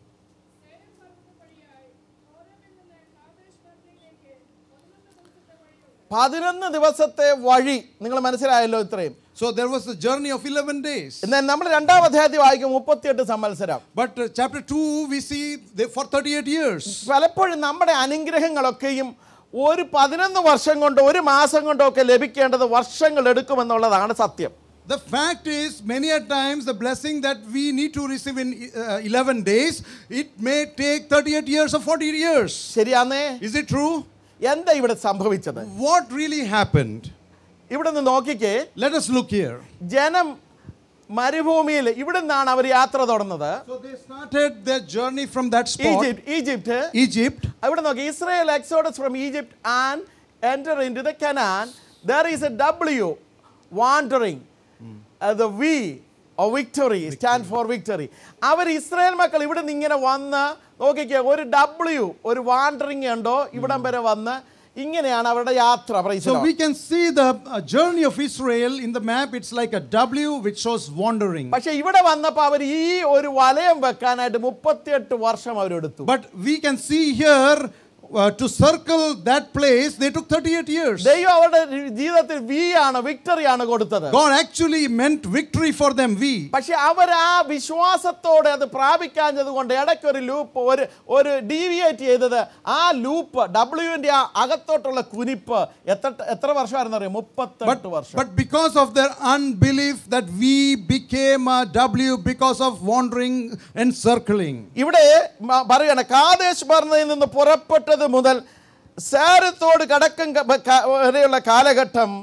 പതിനൊന്ന് ദിവസത്തെ വഴി നിങ്ങൾ മനസ്സിലായല്ലോ ഇത്രയും So there was a journey of 11 days. എന്നാൽ നമ്മൾ രണ്ടാം അധ്യായത്തിൽ വായിക്കും മുപ്പത്തിയെട്ട് സംവത്സരം But uh, chapter 2, we see they, for 38 years. പലപ്പോഴും നമ്മുടെ അനുഗ്രഹങ്ങളൊക്കെയും ഒരു പതിനൊന്ന് വർഷം കൊണ്ടോ ഒരു മാസം കൊണ്ടോ ഒക്കെ ലഭിക്കേണ്ടത് വർഷങ്ങൾ എടുക്കുമെന്നുള്ളതാണ് സത്യം The fact is, many a times the blessing that we need to receive in uh, 11 days, it may take 38 years or 40 years. ശരിയാന്നേ Is it true? എന്താ ഇവിടെ സംഭവിച്ചത് What really happened? ഇവിടെ നിന്ന് നോക്കിക്കേ Let us look here. ജനം മരുഭൂമിയിൽ ഇവിടെ നിന്നാണ് അവർ യാത്ര തുടർന്നത് So they started their journey from that spot, Egypt Egypt Egypt. ഇവിടെ നോക്കി Israel exodus from Egypt and enter in to the Canaan there is a W wandering the V O victory stand for victory അവർ Israel മക്കൾ ഇവിടെ നിന്ന് ഇങ്ങനെ വന്ന് നോക്കിക്കേ ഒരു ഡബ്ല്യു ഒരു വാണ്ടറിങ് ഉണ്ടോ ഇവിടം വരെ വന്ന് ഇങ്ങനെയാണ് അവരുടെ യാത്ര praise the So Lord. we can see the uh, journey of Israel in the map. It's like a W which shows wandering. പക്ഷെ ഇവിടെ വന്നപ്പോൾ അവർ ഈ ഒരു വലയം വെക്കാനായിട്ട് മുപ്പത്തിയെട്ട് വർഷം അവരെടുത്തു But we can see here uh, to circle that place, they took 38 years. ദൈവം അവരുടെ ജീവിതത്തിൽ വി ആണ് വിക്ടറി ആണ് കൊടുത്തത് God actually meant victory for them. We. പക്ഷെ അവർ ആ വിശ്വാസത്തോടെ അത് പ്രാപിക്കാഞ്ഞത് കൊണ്ട് ഇടയ്ക്ക് ഒരു ലൂപ്പ് ഒരു ഒരു ഡീവിയേറ്റ് ചെയ്തത് ആ ലൂപ്പ് ഡബ്ല്യുവിന്റെ ആ അകത്തോട്ടുള്ള കുനിപ്പ് എത്ര എത്ര വർഷമായിരുന്നു അറിയാം മുപ്പത്തെട്ട് വർഷം But because of their unbelief, that we became a W because of wandering and circling. ഇവിടെ മ- പറയണ കാദേശ് ഭരണയിൽ നിന്ന് പുറപ്പെട്ടത് മുതൽ സാരത്തോട് കടക്കം ക- ബ- ക- വരെയുള്ള കാലഘട്ടം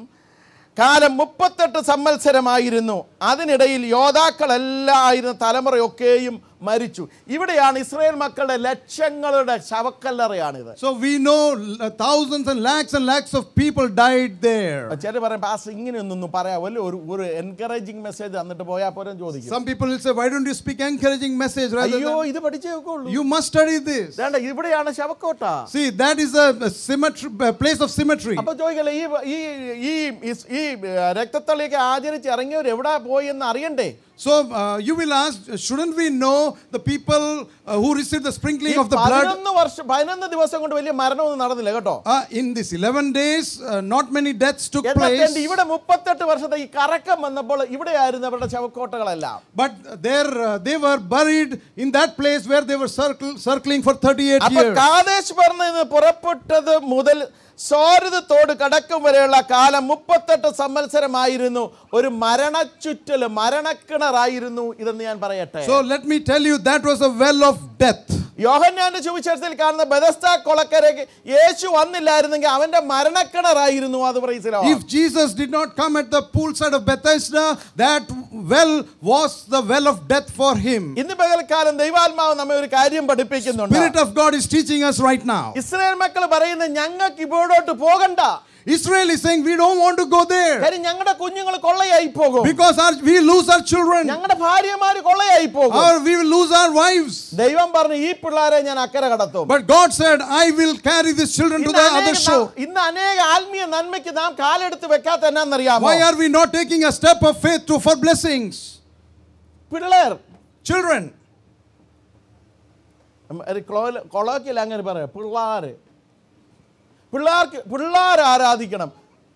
കാലം മുപ്പത്തെട്ട് സംവത്സരമായിരുന്നു അതിനിടയിൽ യോദ്ധാക്കളെല്ലാം ആയിരുന്ന തലമുറയൊക്കെയും മരിച്ചു ഇവിടെയാണ് ഇസ്രായേൽ മക്കളുടെ ലക്ഷങ്ങളുടെ ശവക്കല്ലറയാണിത് So we know uh, thousands and lakhs and lakhs of people died there. ചില പറയും പാസ് ഇങ്ങനെയൊന്നും പറയാമല്ലോ ഒരു ഒരു എൻകറേജിങ് മെസ്സേജ് തന്നിട്ട് പോയാൽ പോലും ചോദിക്കും Some people will say, Why don't you speak encouraging message rather അയ്യോ than ഇത് പഠിച്ചേ ഉള്ളൂ you must study this? വേണ്ട ഇവിടെയാണ് ശവക്കോട്ട See, that is a, a symmetry, a place of symmetry. അപ്പൊ ചോദിക്കല്ലേ ഈ ഈ ഈ ഈ- ഈ രക്തത്തളിയൊക്കെ ആചരിച്ച് ഇറങ്ങിയവർ എവിടെ പോയി എന്ന് അറിയണ്ടേ So uh, you will ask, shouldn't we know the people uh, who received the ഈ sprinkling of the blood? പതിനൊന്ന് വർഷം പതിനൊന്ന് ദിവസം കൊണ്ട് വലിയ മരണമൊന്നും നടന്നില്ല കേട്ടോ Uh, in this 11 days, uh, not many deaths took എന്നാൽ place. എൻ്റെ ഇവിടെ മുപ്പത്തെട്ട് വർഷത്തെ ഈ കറക്കം വന്നപ്പോൾ ഇവിടെയായിരുന്നു അവരുടെ ശവക്കോട്ടകളെല്ലാം But there, uh, they were buried in that place where they were circle, circling for 38 അപ്പൊ years. കാദേശ് പറഞ്ഞ പുറപ്പെട്ടത് മുതൽ സ്വാരതത്തോട് കടക്കം വരെയുള്ള കാലം മുപ്പത്തെട്ട് സംവത്സരമായിരുന്നു ഒരു മരണച്ചുറ്റല് മരണക്കിണറായിരുന്നു ഇതെന്ന് ഞാൻ പറയട്ടെ So let me tell you, that was a well of death. യോഹന്നാന്റെ സുവിശേഷത്തിൽ കാണുന്ന ബദസ്ത കൊളക്കരയ്ക്ക് യേശു വന്നില്ലായിരുന്നെങ്കിൽ അവന്റെ മരണക്കിണറായിരുന്നു അത് പ്രൈസിലോ If Jesus did not come at the poolside of Bethesda, that well was the well of death for him. ഇന്ന് പകൽക്കാലം ദൈവാത്മാവ് നമ്മെ ഒരു കാര്യം പഠിപ്പിക്കുന്നുണ്ട് Spirit of God is teaching us right now. Israel മക്കൾ പറയുന്നത് ഞങ്ങൾക്ക് ഇപ്പോഴോട്ട് പോകണ്ട Israel is saying we don't want to go there കാര്യം ഞങ്ങളുടെ കുഞ്ഞുങ്ങൾ കൊള്ളയായി പോകും because our, we lose our children, ഞങ്ങളുടെ ഭാര്യമാര് കൊള്ളയായി പോകും or we will lose our wives. ദൈവം പറഞ്ഞു ഈ പിള്ളേരെ ഞാൻ അക്കരെ കടത്തും But God said, I will carry these children to ഇന്ന് the അനേക other നാം- shore. ഇന്ന് അനേക ആത്മീയ നന്മയ്ക്ക് നാം കാലെടുത്ത് വെക്കാത്ത എന്നാന്നറിയാമോ Why are we not taking a step of faith to, for blessings? പിള്ളേർ Children. കൊളോക്കിൽ അങ്ങനെ പറയാം പിള്ളാര് പിള്ളേർക്ക് പിള്ളേർ ആരാധിക്കണം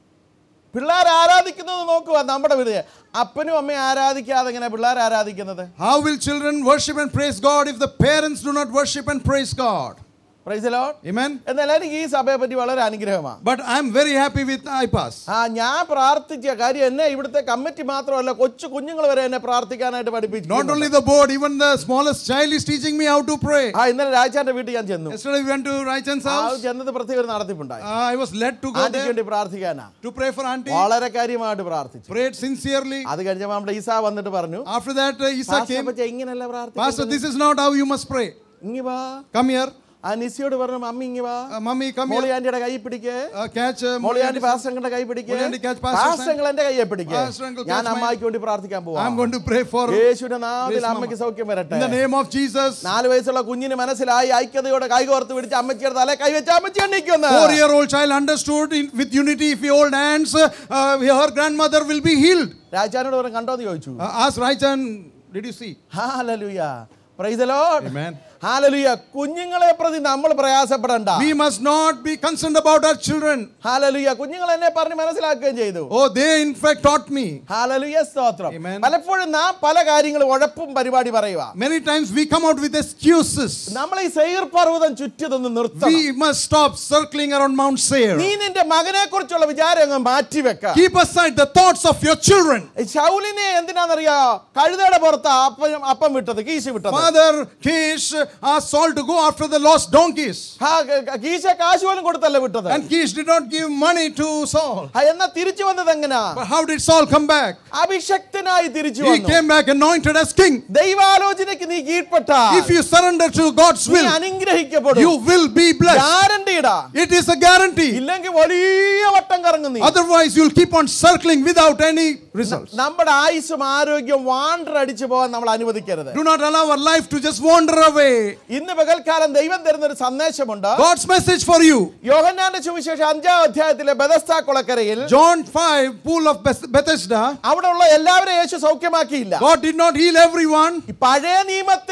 പിള്ളേർ ആരാധിക്കുന്നത് നോക്കുക നമ്മുടെ വീട് അപ്പനും അമ്മയും ആരാധിക്കാതെ എങ്ങനെ പിള്ളേർ ആരാധിക്കുന്നത് How will children worship and praise God if the parents do not worship and praise God? Praise the Lord. Amen. എന്നാൽ എനിക്ക് ഈ സഭയെ പറ്റി വളരെ അനുഗ്രഹമാണ് But I'm very happy with IPAS. ആ ഞാൻ പ്രാർത്ഥിച്ച കാര്യം എന്നെ ഇവിടുത്തെ കമ്മിറ്റി മാത്രമല്ല കൊച്ചു കുഞ്ഞുങ്ങൾ വരെ എന്നെ പ്രാർത്ഥിക്കാനായിട്ട് പഠിപ്പിച്ചു Not only the board, even the smallest child is teaching me how to pray. ആ ഇന്നലെ രാജാന്റെ വീട്ടിൽ ഞാൻ ചെന്നു Yesterday we went to Raichand's ആ house. ചെന്നത് പ്രത്യേക ഒരു നടത്തിപ്പുണ്ടായി Uh, I was led to go ആന്റിക്ക് there വേണ്ടി പ്രാർത്ഥിക്കാനാ to pray for auntie. വളരെ കാര്യമായിട്ട് പ്രാർത്ഥിച്ചു Prayed sincerely. അത് കഴിഞ്ഞപ്പോൾ നമ്മുടെ ഈസാ വന്നിട്ട് പറഞ്ഞു After that, uh, Isa "pastor came. അപ്പച്ച ഇങ്ങനെയല്ല Pastor, പ്രാർത്ഥിക്കുന്നത് this is not how you must pray. ഇങ്ങി വാ Come here. ആ നിസിയോട് പറഞ്ഞു മമ്മി ഇങ്ങി വാ Uh, mommy, come Molly here. ആന്റിയുടെ കൈ പിടിക്ക് Uh, catch. Uh, Molly aunty പാസ്റ്റങ്ങളുടെ കൈ പിടിക്ക് Molly aunty catch pastor's hand. പാസ്റ്റങ്ങൾ എന്റെ കൈയെ പിടിക്ക് Pastor uncle ഞാൻ catch my- അമ്മായിക്ക് വേണ്ടി പ്രാർത്ഥിക്കാൻ പോവാ I'm going to pray for. യേശുവിന്റെ നാമത്തിൽ Grace അമ്മയ്ക്ക് സൗഖ്യം വരട്ടെ In the name of Jesus. നാല് വയസ്സുള്ള കുഞ്ഞിന് മനസ്സിലായി ഐക്യതയോടെ കൈകോർത്ത് പിടിച്ച് അമ്മച്ചിയുടെ തല കൈവച്ച് അമ്മച്ചി എണ്ണിക്കുന്നു Four-year-old child understood in, with unity. If we hold hands, uh, uh, her grandmother will be healed. രാജാനോട് പറഞ്ഞു കണ്ടോന്ന് ചോദിച്ചു Uh, ask Raichan, did you see? Hallelujah praise the lord Amen. ഹാലലുയ കുഞ്ഞുങ്ങളെ പ്രതി നമ്മൾ പ്രയാസപ്പെടണ്ട We must not be concerned about our children. ഹാലലുയ കുഞ്ഞുങ്ങൾ എന്നെ പറഞ്ഞ് മനസ്സിലാക്കുകയും ചെയ്തു Oh, they in fact taught me. ഹാലലുയ സ്തോത്രം Amen. പലപ്പോഴും നാം പല കാര്യങ്ങളും ഉഴപ്പും പരിപാടി പറയുക Many times we come out with excuses. നമ്മൾ ഈ സെയർ പർവ്വതം ചുറ്റിയതൊന്ന് നിർത്തണം We must stop circling around Mount Seir. നീ നിന്റെ മകനെ കുറിച്ചുള്ള വിചാരം അങ്ങ് മാറ്റിവെക്ക Keep aside the thoughts of your children. ശൗലിനെ എന്തിനാണെന്നറിയാ കഴുതയുടെ പുറത്ത് അപ്പം അപ്പം വിട്ടത് കീശ വിട്ടത് Father Kish asked Saul to go after the lost donkeys. ആ, ക- ക- കീശ കാശ് പോലും കൊടുത്തല്ല വിട്ടത് And Kish did not give money to Saul. ആ, എന്നാ തിരിച്ചു വന്നത് എങ്ങനാ But how did Saul come back? അഭിഷക്തനായി തിരിച്ചു He വന്നു came back anointed as king. ദൈവാലോചനയ്ക്ക് നീ കീഴ്പ്പെട്ട If you surrender to God's നീ will, അനുഗ്രഹിക്കപ്പെടും you will be blessed. ഗ്യാരണ്ടിടാ It is a guarantee. ഇല്ലെങ്കിൽ വലിയ വട്ടം കറങ്ങും നീ Otherwise, you'll keep on circling without any results. നമ്മുടെ ആയുസ്സും ആരോഗ്യം വാണ്ടർ അടിച്ചു പോകാൻ നമ്മൾ അനുവദിക്കരുത് Do not allow our life to just wander away. ഇന്ന് പകൽക്കാലം ദൈവം തരുന്ന ഒരു സന്ദേശമുണ്ട് God's message for you. യോഹന്നാന്റെ സുവിശേഷം അഞ്ചാം അധ്യായത്തിലെ ബദസ്ത കുളക്കരയിൽ John 5, pool of Beth- Bethesda. അവിടെ ഉള്ള എല്ലാവരെയും യേശു സൗഖ്യമാക്കിയില്ല God did not heal everyone. ഈ പഴയ നിയമത്തിലെ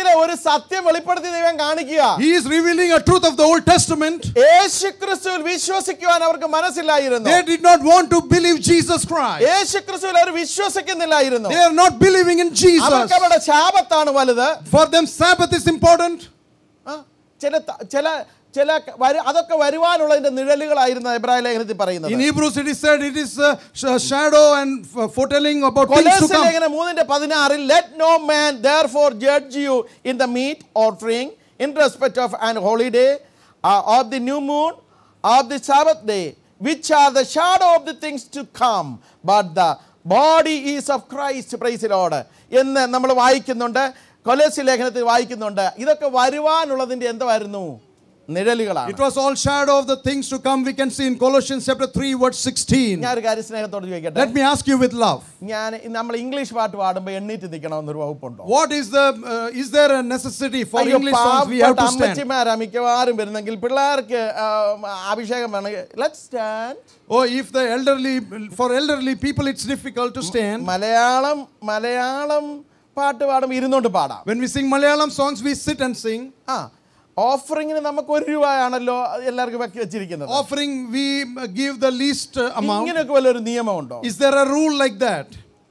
നിയമത്തിലെ ഒരു സത്യം വെളിപ്പെടുത്തി ദൈവം കാണിക്കുക He is revealing a truth of the Old Testament. യേശുക്രിസ്തുവിൽ വിശ്വസിക്കുവാൻ അവർക്ക് മനസ്സിലായിരുന്നു They did not want to believe Jesus Christ. യേശുക്രിസ്തുവിൽ അവർ വിശ്വസിക്കുന്നില്ലായിരുന്നു They are not believing in Jesus. അവർക്ക് അവരുടെ ശാപത്താണ് വലുത് For them, Sabbath is important. ആ, ചില ത- ചില ചില ക- വരു- അതൊക്കെ വരുവാനുള്ളതിന്റെ നിഴലുകളായിരുന്നു എബ്രാഹിം ലേഖനത്തിൽ പറയുന്നത് In Hebrews, it is said it is a sh- shadow and f- foretelling about things to കൊലോസ്യ come. ലേഖനം മൂന്നിന്റെ പതിനാറിൽ let no man therefore judge you in the meat offering in respect of an holiday of the new moon of the sabbath day which are the shadow of the things to come but the body is of Christ praise the lord എന്ന് നമ്മൾ വായിക്കുന്നുണ്ട് കൊലോസ്യ ലേഖനത്തിൽ വായിക്കുന്നുണ്ട് ഇതൊക്കെ വരുവാനുള്ളതിന്റെ എന്തായിരുന്നു നിഴലുകളാണ് It was all shadow of the things to come. We can see in Colossians chapter 3, verse 16. ഞാൻ ഒരു കാര്യം സ്നേഹത്തോട് ചോദിക്കട്ടെ Let me ask you with love. ഞാൻ നമ്മൾ ഇംഗ്ലീഷ് പാട്ട് പാടുമ്പോൾ എണ്ണീറ്റ് നിൽക്കണമെന്നൊരു വകുപ്പുണ്ടോ What is the, uh, is there a necessity for അയ്യോ, English songs we have പാവപ്പെട്ട to stand? അമ്മച്ചിമാരാ മിക്കവാറും വരുന്നെങ്കിൽ പിള്ളേർക്ക് ആ, അഭിഷേകം വേണമെങ്കിൽ let stand Oh, if the elderly, for elderly people it's difficult to stand. Malayalam Malayalam പാട്ട് പാടുമ്പോൾ ഇരുന്നോണ്ട് പാടാം When we sing Malayalam songs, we sit and sing. ആ ഓഫറിങ്ങിന് നമുക്ക് ഒരു രൂപയാണല്ലോ എല്ലാവർക്കും വെക്കി വെച്ചിരിക്കുന്നത് Offering, we uh, give the least uh, amount. ഇങ്ങനെയൊക്കെ വല്ലൊരു നിയമമുണ്ടോ Is there a rule like that?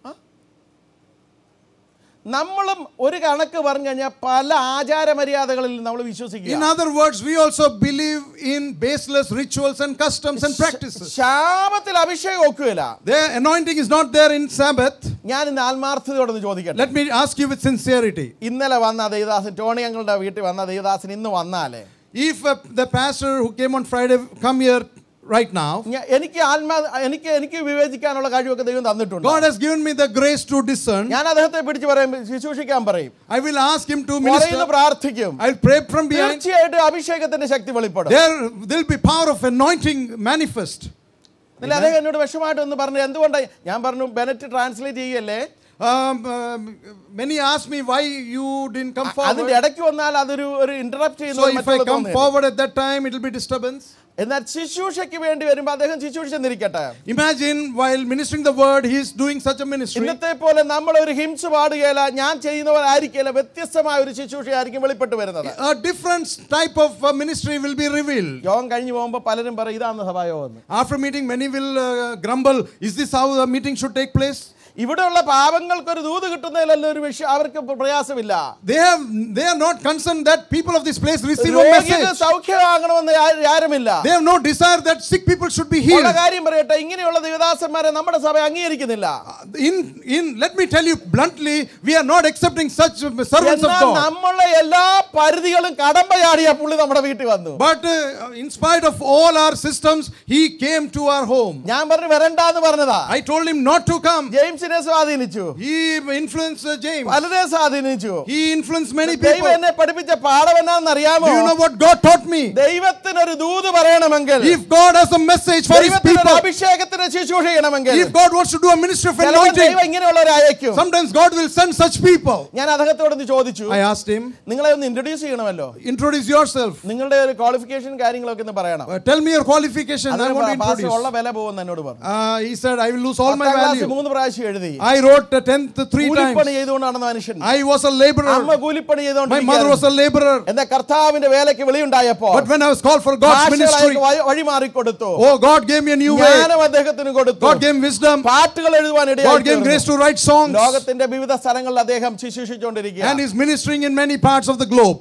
നമ്മളും ഒരു കണക്ക് പറഞ്ഞു കഴിഞ്ഞാൽ പല ആചാരമര്യാദകളിൽ നമ്മൾ In വിശ്വസിക്കുക other words, we also believe in baseless rituals and customs and practices. ശാപത്തിൽ അഭിഷേകം ഒക്കുകയില്ല The anointing is not there in Sabbath. ഞാൻ ഇന്ന് ആത്മാർത്ഥതയോടൊന്ന് ചോദിക്കട്ടെ Let me ask you with sincerity. ഇന്നലെ വന്ന ദേവദാസൻ ടോണി അങ്ങളുടെ വീട്ടിൽ വന്ന ദേവദാസൻ ഇന്ന് വന്നാലേ If uh, the pastor who came on Friday come here right now, ഞാ- എനിക്ക് ആത്മാ എനിക്ക് എനിക്ക് വിവേചിക്കാനുള്ള കഴിവൊക്കെ ദൈവം തന്നിട്ടുണ്ട് God has given me the grace to discern. ഞാൻ അദ്ദേഹത്തെ പിടിച്ചു പറയും ശുശ്രൂഷിക്കാൻ പറയും I will ask him to പറയുന്നു minister. പ്രാർത്ഥിക്കും I'll pray from behind. തീർച്ചയായിട്ടും അഭിഷേകത്തിന്റെ ശക്തി വെളിപ്പെടും There will be power of anointing manifest. എന്നില്ല അദ്ദേഹം എന്നോട് വിഷമായിട്ട് ഒന്ന് പറഞ്ഞു എന്തുകൊണ്ടാണ് ഞാൻ പറഞ്ഞു ബെനറ്റ് ട്രാൻസ്ലേറ്റ് ചെയ്യല്ലേ Um, um, many ask me why you didn't come അതിന്റെ forward. ഇടയ്ക്ക് വന്നാൽ അതൊരു ഒരു ഇന്ററപ്റ്റ് So ചെയ്യുന്നത് if I മറ്റുള്ള come തോന്നുകയില്ല. forward at that time, it will be disturbance. എന്നാൽ ശുശ്രൂഷയ്ക്ക് വേണ്ടി വരുമ്പോൾ അദ്ദേഹം ശുശ്രൂഷിച്ചെന്നിരിക്കട്ടെ Imagine while ministering the word, he is doing such a ministry. ഇന്നത്തെ പോലെ നമ്മൾ ഒരു ഹിംസ് പാടുകയില്ല ഞാൻ ചെയ്യുന്നവരായിരിക്കില്ല വ്യത്യസ്തമായ ഒരു ശുശ്രൂഷയായിരിക്കും വെളിപ്പെട്ട് വരുന്നത് A different type of uh, ministry will be revealed. യോഗം കഴിഞ്ഞു പോകുമ്പോൾ പലരും പറയും ഇതാണ് സഭായോഗം എന്ന് After meeting, many will uh, grumble, Is this how the meeting should take place? ഇവിടെയുള്ള പാപങ്ങൾക്ക് ഒരു ദൂത് കിട്ടുന്നതിലല്ല ഒരു വിഷയം അവർക്ക് പ്രയാസമില്ല They have they are not concerned that people of this place receive a രോഗിക്ക് message. സൗഖ്യമാകണമെന്ന് ആ- ആരുമില്ല They have no desire that sick people should be ഉള്ള healed. കാര്യം പറയട്ടെ ഇങ്ങനെയുള്ള ദേവദാസന്മാരെ നമ്മുടെ സഭ അംഗീകരിക്കുന്നില്ല In in let me tell you bluntly, we are not accepting such uh, servants of എന്നാൽ God. നമ്മളെ എല്ലാ പരിധികളും കടമ്പയാടിയ പുള്ളി നമ്മുടെ വീട്ടിൽ വന്നു But uh, in spite of all our systems, he came to our home. ഞാൻ പറഞ്ഞു വരണ്ടാന്ന് പറഞ്ഞതാ I told him not to come. ജെയിംസിനെ സ്വാധീനിച്ചു He influenced uh, James. പലരെ സ്വാധീനിച്ചു He influenced many ദൈവം people. എന്നെ പഠിപ്പിച്ച പാഠം എന്നാന്ന് അറിയാമോ Do you know what God taught me? ദൈവത്തിനൊരു ദൂത് പറയണമെങ്കിൽ If God has a message for his ദൈവത്തിനൊരു people, അഭിഷേകത്തിന് ശുശ്രൂഷ ചെയ്യണമെങ്കിൽ if God wants to do a ministry of ചിലപ്പോൾ anointing, ദൈവം ഇങ്ങനെയുള്ളവരെ അയക്കും sometimes God will send such people. ഞാൻ അദ്ദേഹത്തോടൊന്ന് ചോദിച്ചു I asked him, നിങ്ങളെ ഒന്ന് ഇൻട്രൊഡ്യൂസ് ചെയ്യണമല്ലോ introduce yourself. നിങ്ങളുടെ ഒരു ക്വാളിഫിക്കേഷൻ കാര്യങ്ങളൊക്കെ ഒന്ന് പറയണം Uh, tell me your qualification. I അതിന് want to പാസ്റ്റർ introduce. ഉള്ള വില പോകുന്ന എന്നോട് പറഞ്ഞു Uh, he said, I will lose all my പത്താം ക്ലാസ് value. മൂന്ന് പ്രാവശ്യം എഴുതി I wrote the tenth three കൂലിപ്പണി times. ചെയ്തുകൊണ്ടാണ് മനുഷ്യൻ I was a laborer. അമ്മ കൂലിപ്പണി My mother was ചെയ്തോണ്ട് a laborer. എന്നാ കർത്താവിന്റെ വേലയ്ക്ക് വിളിയുണ്ടായപ്പോ But when I was called for God's ഭാഷകൾ ministry, അയാൾക്ക് വഴി- വഴിമാറി കൊടുത്തു oh, God gave me a new way. ജ്ഞാനം അദ്ദേഹത്തിന് കൊടുത്തു God gave me wisdom. പാട്ടുകൾ എഴുതുവാൻ God gave grace ഇടയായി to write songs. ലോകത്തിന്റെ വിവിധ സ്ഥലങ്ങളിൽ അദ്ദേഹം ശുശ്രൂഷിച്ചുകൊണ്ടിരിക്കുക And is ministering in many parts of the globe.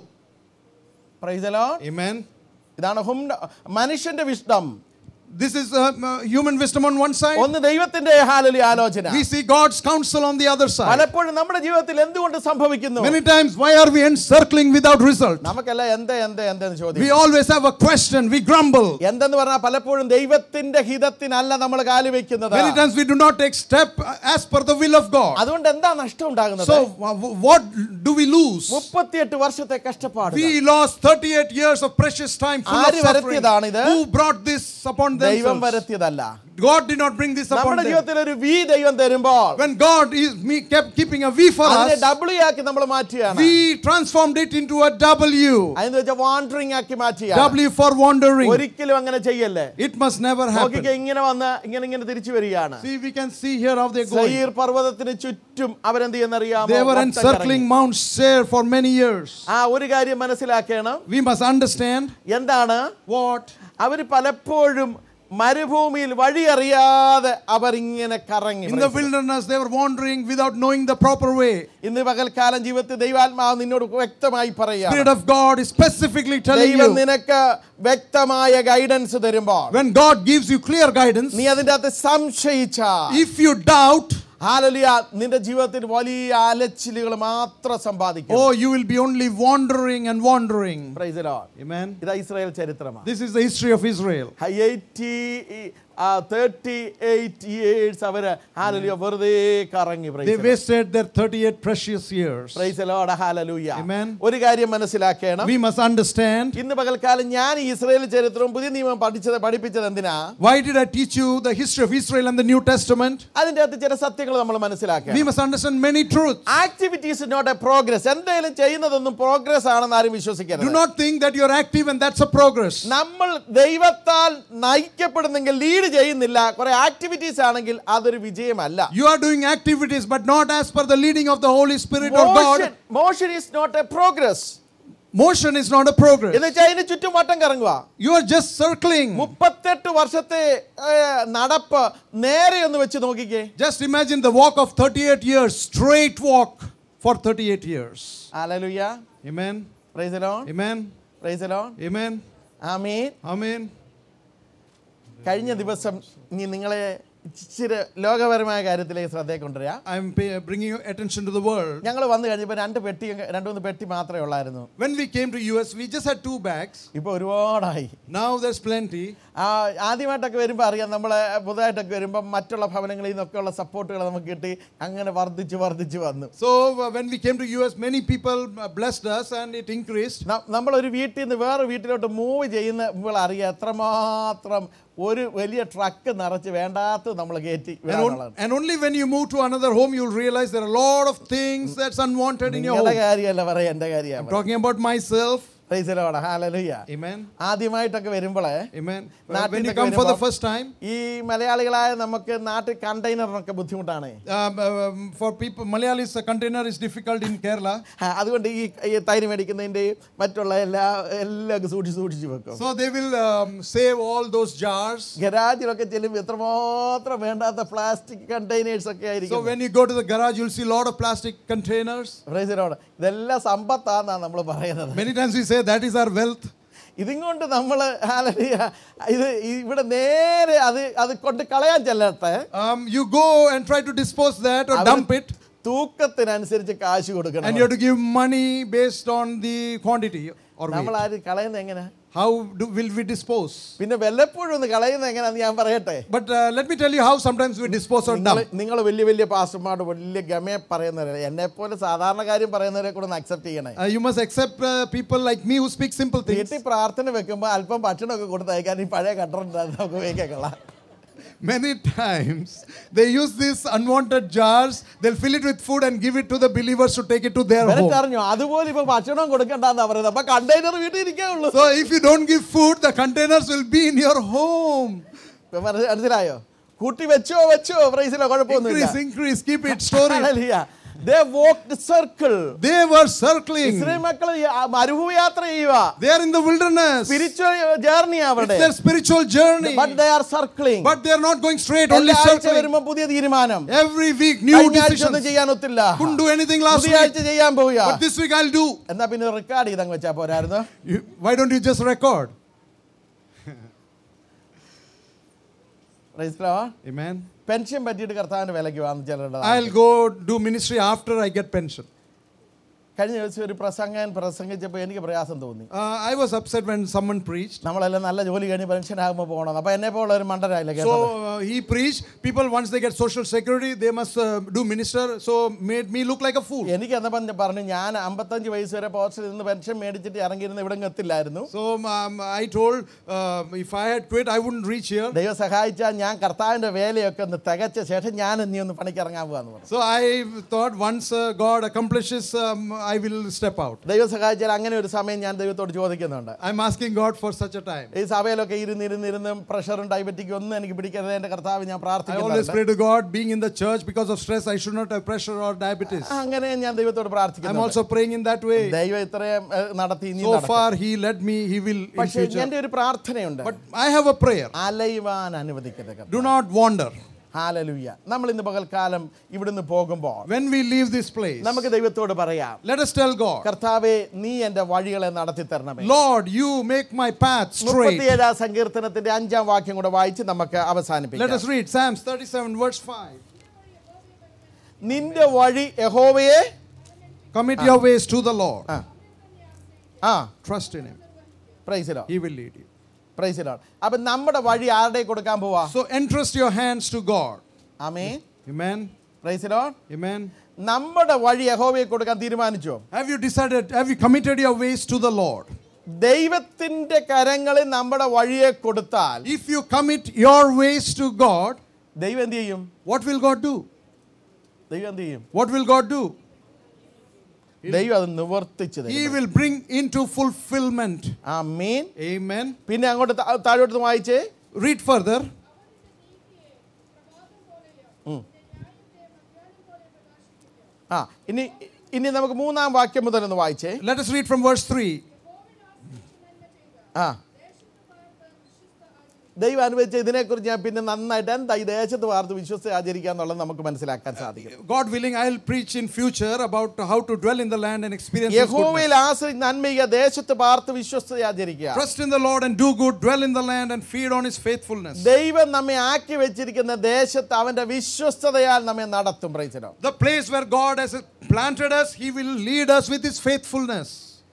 Praise the Lord. Amen. ഇതാണ് ഹും മനുഷ്യന്റെ വിഷ്ടം This is uh, uh, human wisdom on one side. ഒന്ന് ദൈവത്തിന്റെ ഹാലലി ആലോചന We see God's counsel on the other side. പലപ്പോഴും നമ്മുടെ ജീവിതത്തിൽ എന്തുകൊണ്ട് സംഭവിക്കുന്നു Many times, why are we encircling without result? നമുക്കെല്ലാം എന്ത് എന്ത് എന്തെന്ന് We ചോദിക്കും always have a question. We grumble. എന്തെന്ന് പറഞ്ഞാൽ പലപ്പോഴും ദൈവത്തിന്റെ ഹിതത്തിനല്ല നമ്മൾ കാലി വെക്കുന്നത് Many times we do not take step as per the will of God. അതുകൊണ്ട് എന്താ നഷ്ടം ഉണ്ടാകുന്നത് So, wh- what do we lose? മുപ്പത്തിയെട്ട് വർഷത്തെ കഷ്ടപ്പാട് We lost 38 years of precious time full of ആര് suffering. വരുത്തിയതാണിത്? Who brought this upon ദൈവം themselves? വരുത്തിയതല്ല God did not bring this upon നമ്മുടെ them. ജീവിതത്തിൽ ഒരു വി ദൈവം തരുമ്പോൾ When God is me kept keeping a V for അതിനെ us, W ആക്കി നമ്മൾ മാറ്റുകയാണ് we transformed it into a W. അതെന്ന് വെച്ചാൽ വാണ്ടറിങ് ആക്കി മാറ്റുകയാണ് W for wandering. ഒരിക്കലും അങ്ങനെ ചെയ്യല്ലേ It must never നോക്കിക്കേ happen. ഇങ്ങനെ വന്ന് ഇങ്ങനെ ഇങ്ങനെ തിരിച്ചു വരികയാണ് See, we can see here how they're going. സയീർ പർവ്വതത്തിന് ചുറ്റും അവരെന്ത് ചെയ്യുന്നറിയാമോ They were വട്ടം encircling കറങ്ങി. Mount Seir for many years. ആ ഒരു കാര്യം മനസ്സിലാക്കണം We must understand എന്താണ് what അവർ പലപ്പോഴും മരുഭൂമിയിൽ വഴിയറിയാതെ അവർ ഇങ്ങനെ കറങ്ങി in the wilderness they were wandering without knowing the proper way. ഇന്ന് പകൽക്കാലം ജീവിതത്തിൽ ദൈവാത്മാവ് നിന്നോട് വ്യക്തമായി പറയാം Spirit of God is specifically telling ദൈവം you നിനക്ക് വ്യക്തമായ ഗൈഡൻസ് തരുമ്പോൾ when God gives you clear guidance, നീ അതിന്റെ അകത്ത് സംശയിച്ച if you doubt, ഹാലലിയ നിന്റെ ജീവിതത്തിൽ വലിയ അലച്ചിലുകൾ മാത്രം സമ്പാദിക്കും oh, you will be only wandering and wandering. Praise the Lord. Amen. ഇതാ ഇസ്രായേൽ ചരിത്രമാണ് This is the history of Israel. Eighty thirty eight years അവര് ഹാലലിയ വെറുതെ കറങ്ങി They wasted their 38 precious years. Praise lord hallelujah Amen. ഒരു കാര്യം മനസ്സിലാക്കണം We must understand ഇന്ന് പകൽക്കാലം ഞാൻ ഈ ഇസ്രായേൽ ചരിത്രവും പുതിയ നിയമം പഠിച്ചത് പഠിപ്പിച്ചത് എന്തിനാ why did I teach you the history of Israel and the New Testament? അതിന്റെ അകത്ത് ചില സത്യങ്ങൾ നമ്മൾ മനസ്സിലാക്കുക We must understand many truths. Activities not a progress എന്തെങ്കിലും ചെയ്യുന്നതൊന്നും പ്രോഗ്രസ് ആണെന്ന് ആരും Do വിശ്വസിക്കരുത് not think that you're active and that's a progress. നമ്മൾ ദൈവത്താൽ നയിക്കപ്പെടുന്നെങ്കിൽ ലീഡ് ചെയ്യുന്നില്ല കുറെ ആക്ടിവിറ്റീസ് ആണെങ്കിൽ അതൊരു വിജയമല്ല You are doing activities, but not as per the leading of the Holy Spirit or God. Motion is not a progress Motion is not a progress. എന്ന് വെച്ചാൽ അതിന് ചുറ്റും വട്ടം കറങ്ങുക You are just circling. മുപ്പത്തെട്ട് വർഷത്തെ ഏ, നടപ്പ് നേരെ ഒന്ന് വെച്ച് നോക്കിക്കേ Just imagine the walk of 38 years, straight walk for 38 years. Hallelujah Amen. Price loan Amen. Price loan Amen. Amin Amen. കഴിഞ്ഞ ദിവസം ഇനി നിങ്ങളെ ഇച്ചിരി ലോകപരമായ കാര്യത്തിലേക്ക് ശ്രദ്ധയെ കൊണ്ടുവരിക I'm pay- bringing your attention to the world. ഞങ്ങൾ വന്നു കഴിഞ്ഞപ്പോൾ രണ്ട് പെട്ടി രണ്ട് മൂന്ന് പെട്ടി മാത്രമേ ഉള്ളായിരുന്നു When we came to US, we just had two bags. ഇപ്പോൾ ഒരുപാടായി Now there's plenty. ആ, ആദ്യമായിട്ടൊക്കെ വരുമ്പോൾ അറിയാം നമ്മൾ പുതുതായിട്ടൊക്കെ വരുമ്പോൾ മറ്റുള്ള ഭവനങ്ങളിൽ നിന്നൊക്കെയുള്ള സപ്പോർട്ടുകൾ നമുക്ക് കിട്ടി അങ്ങനെ വർദ്ധിച്ച് വർദ്ധിച്ച് വന്നു So uh, when we came to US, many people uh, blessed us and it increased. ന- നമ്മളൊരു വീട്ടിൽ നിന്ന് വേറെ വീട്ടിലോട്ട് മൂവ് ചെയ്യുമ്പോൾ അറിയാം എത്രമാത്രം ഒരു വലിയ ട്രക്ക് നിറച്ച് വേണ്ടാത്തത് നമ്മൾ കയറ്റി And, on- വിടാനുള്ളതാണ്. and only when you move to another home, you'll realize there are a lot of things that's unwanted in your നിങ്ങളുടെ home. കാര്യമല്ല പറയാം എൻ്റെ കാര്യമാണ് Talking about myself. പ്രൈസിലോടെ ഹാലലുയ്യ Amen. ആദ്യമായിട്ടൊക്കെ വരുമ്പോഴേ Amen. Uh, നാട്ടിൽ when you നിന്നൊക്കെ come for the വരുമ്പം first time, ഈ മലയാളികളായ നമുക്ക് നാട്ടിൽ കണ്ടെയ്നറിനൊക്കെ ബുദ്ധിമുട്ടാണ് um, um, for people, Malayalis, a container is difficult in Kerala. ആ, അതുകൊണ്ട് ഈ ഈ തൈര് മേടിക്കുന്നതിൻ്റെ മറ്റുള്ള എല്ലാ എല്ലാം സൂക്ഷിച്ച് സൂക്ഷിച്ച് വെക്കും So they will um, save all those jars. ഗരാജിലൊക്കെ ചെല്ലുമ്പോൾ എത്രമാത്രം വേണ്ടാത്ത പ്ലാസ്റ്റിക് കണ്ടെയ്നേഴ്സ് ഒക്കെ So ആയിരിക്കും when you go to the garage, you'll see a lot of plastic containers. Praise the lord ഇതെല്ലാം സമ്പത്താന്നാണ് നമ്മൾ പറയുന്നത് Many times we say that is our wealth. ഇതും കൊണ്ട് നമ്മൾ ഇത് ഇവിടെ നേരെ അത് അത് കൊണ്ട് കളയാൻ ചെല്ലട്ടെ Um, you go and try to dispose that or അവര് dump it, തൂക്കത്തിനനുസരിച്ച് കാശ് കൊടുക്കണം and you have to give money based on the quantity or നമ്മൾ weight. ആര് കളയുന്നത് എങ്ങനെ How do, will we dispose? പിന്നെ വല്ലപ്പോഴും ഒന്ന് കളയുന്നത് എങ്ങനെയാന്ന് ഞാൻ പറയട്ടെ But uh, let me tell you how sometimes we dispose or നിങ്ങൾ dump. നിങ്ങൾ വലിയ വലിയ പാസ്റ്റർമാരോട് വലിയ ഗമയെ പറയുന്നവരെ എന്നെ പോലെ സാധാരണ കാര്യം പറയുന്നവരെ കൂടെ ഒന്ന് അക്സെപ്റ്റ് ചെയ്യണേ Uh, you must accept uh, people like me who speak simple things. വീട്ടിൽ പ്രാർത്ഥന വെക്കുമ്പോൾ അല്പം ഭക്ഷണമൊക്കെ കൊടുത്തയക്കാൻ ഈ പഴയ കട്ടറുണ്ട് നമുക്ക് വേക്കേക്കളാം Many times they use these unwanted jars, they'll fill it with food and give it to the believers to take it to their home. അറിഞ്ഞു അതുപോലെ ഇപ്പൊ ഭക്ഷണം കൊടുക്കണ്ടെന്നാ പറയുന്നത് അപ്പൊ കണ്ടെയ്നർ വീട്ടിൽ ഇരിക്കേ ഉള്ളൂ So if you don't give food, the containers will be in your home. ഇപ്പൊ മനസ്സി- മനസ്സിലായോ കൂട്ടി വെച്ചോ വെച്ചോ പ്രൈസിലോ Increase, കുഴപ്പമൊന്നുമില്ല increase, keep it, store it. Hallelujah. They walked circle. They were circling. Israel മക്കൾ മരുഭൂമി യാത്ര ചെയ്യുക They are in the wilderness. Spiritual journey It's അവരുടെ their spiritual journey. But they are circling But they are not going straight, only എല്ലാ ആഴ്ച circling. വരുമ്പോ പുതിയ തീരുമാനം Every week, new കഴിഞ്ഞ ആഴ്ച ഒന്നും decisions. ചെയ്യാൻ ഒത്തില്ല Couldn't do anything last പുതിയ week. ആഴ്ച ചെയ്യാൻ പോവുക But this week I'll do. എന്നാ പിന്നെ റെക്കോർഡ് ചെയ്തങ്ങ് വെച്ചാ പോരായിരുന്നു You- why don't you just record? Praise the lord Amen. Pension പറ്റിയിട്ട് കർത്താവിന്റെ വിലയ്ക്ക് വന്ന് ചിലരുടെ I'll go do ministry after I get pension. കഴിഞ്ഞ ദിവസം ഒരു പ്രസംഗൻ പ്രസംഗിച്ചപ്പോൾ എനിക്ക് പ്രയാസം തോന്നി Uh, I was upset when someone preached. നമ്മളെല്ലാം നല്ല ജോലി കഴിഞ്ഞ് പെൻഷനാകുമ്പോൾ പോകണം അപ്പോൾ എന്നെ പോലെ ഒരു മണ്ടരായില്ല കേട്ടോ So uh, he preached. People, once they get social security, they must uh, do minister. So made me look like a fool. എനിക്ക് എന്നപ്പം പറഞ്ഞു ഞാൻ അമ്പത്തഞ്ച് വയസ്സ് വരെ പോസ്റ്റിൽ നിന്ന് പെൻഷൻ മേടിച്ചിട്ട് ഇറങ്ങിയിരുന്ന ഇവിടെ എത്തില്ലായിരുന്നു So um, I told uh, if I had quit, I wouldn't reach here. ദൈവം സഹായിച്ചാൽ ഞാൻ കർത്താവിൻ്റെ വേലയൊക്കെ ഒന്ന് തികച്ച ശേഷം ഞാൻ ഇനി ഒന്ന് പണിക്കിറങ്ങാൻ പോകാന്ന് പറഞ്ഞു So I thought once uh, God accomplishes, um, I will step out. ദൈവം സഹായിച്ചാൽ അങ്ങനെ ഒരു സമയം ഞാൻ ദൈവത്തോട് ചോദിക്കുന്നുണ്ട് I'm asking God for such a time. ഈ സഭയിലൊക്കെ ഇരുന്ന് ഇരുന്ന് ഇരുന്ന് പ്രഷറും ഡയബറ്റിക്കും ഒന്നും എനിക്ക് പിടിക്കരുത് എൻ്റെ കർത്താവ് ഞാൻ I always പ്രാർത്ഥിക്കുന്നുണ്ട് pray to God, being in the church because of stress, I should not have pressure or diabetis. അങ്ങനെ ഞാൻ ദൈവത്തോട് I'm പ്രാർത്ഥിക്കുന്നു also praying in that way. ദൈവം ഇത്രയും ഏഹ്, നടത്തി ഇനി So നടത്തും. far, He led me, He will in പക്ഷേ future. എൻ്റെ ഒരു പ്രാർത്ഥനയുണ്ട് But I have a prayer. അലയുവാൻ അനുവദിക്കരുത് Do not wander. ഹാലലുയ്യ നമ്മൾ ഇന്ന് പകൽക്കാലം ഇവിടുന്ന് പോകുമ്പോൾ When we leave this place, നമുക്ക് ദൈവത്തോട് പറയാം let us tell God, കർത്താവെ നീ എൻ്റെ വഴികളെ നടത്തി തരണമേ Lord, you make my path straight. മുപ്പത്തിയേഴാം സങ്കീർത്തനത്തിന്റെ അഞ്ചാം വാക്യം കൂടെ വായിച്ച് നമുക്ക് Let അവസാനിപ്പിക്കാം us read Psalms 37, verse 5. നിന്റെ വഴി യഹോവയെ Commit your ways to the Lord. ആ ആ Trust in Him. പ്രൈസിലോ He will lead you. പ്രൈസിലോ അപ്പൊ നമ്മുടെ വഴി ആരുടെ കൊടുക്കാൻ പോവാ So entrust your hands to God. ആമേ Amen. പ്രൈസിലോ Amen. നമ്മുടെ വഴി യഹോവയെ കൊടുക്കാൻ തീരുമാനിച്ചോ Have you decided, have you committed your ways to the Lord? ദൈവത്തിന്റെ കരങ്ങളിൽ നമ്മുടെ വഴിയെ കൊടുത്താൽ If you commit your ways to God, ദൈവം എന്ത് ചെയ്യും what will God do? ദൈവം എന്ത് ചെയ്യും What will God do? ദൈവം അത് നിവർത്തിച്ചു He തരും will bring into fulfillment. ആ മീൻ Amen. പിന്നെ അങ്ങോട്ട് താ- താഴോട്ട് വായിച്ചേ Read further. ആ ഇനി ഇനി നമുക്ക് മൂന്നാം വാക്യം മുതൽ ഒന്ന് വായിച്ചേ Let us read from verse 3. ആ ദൈവം അനുവദിച്ച ഇതിനെക്കുറിച്ച് ഞാൻ പിന്നെ നന്നായിട്ട് എന്താ ഈ ദേശത്ത് വാർത്ത് വിശ്വസിച്ച് ആചരിക്കുക എന്നുള്ളത് നമുക്ക് മനസ്സിലാക്കാൻ സാധിക്കും God willing, I'll preach in future about how to dwell in the land and experience His goodness. യഹോവയിൽ ആശ്രയിച്ച് നന്മയ്യ ദേശത്ത് പാർത്ത് വിശ്വസ്ത ആചരിക്കുക Trust in the Lord and do good, dwell in the land and feed on His faithfulness. ദൈവം നമ്മെ ആക്കി വെച്ചിരിക്കുന്ന ദേശത്ത് അവന്റെ വിശ്വസ്തതയാൽ നമ്മെ നടത്തും പ്രൈസലോ The place where God has planted us, He will lead us with His faithfulness.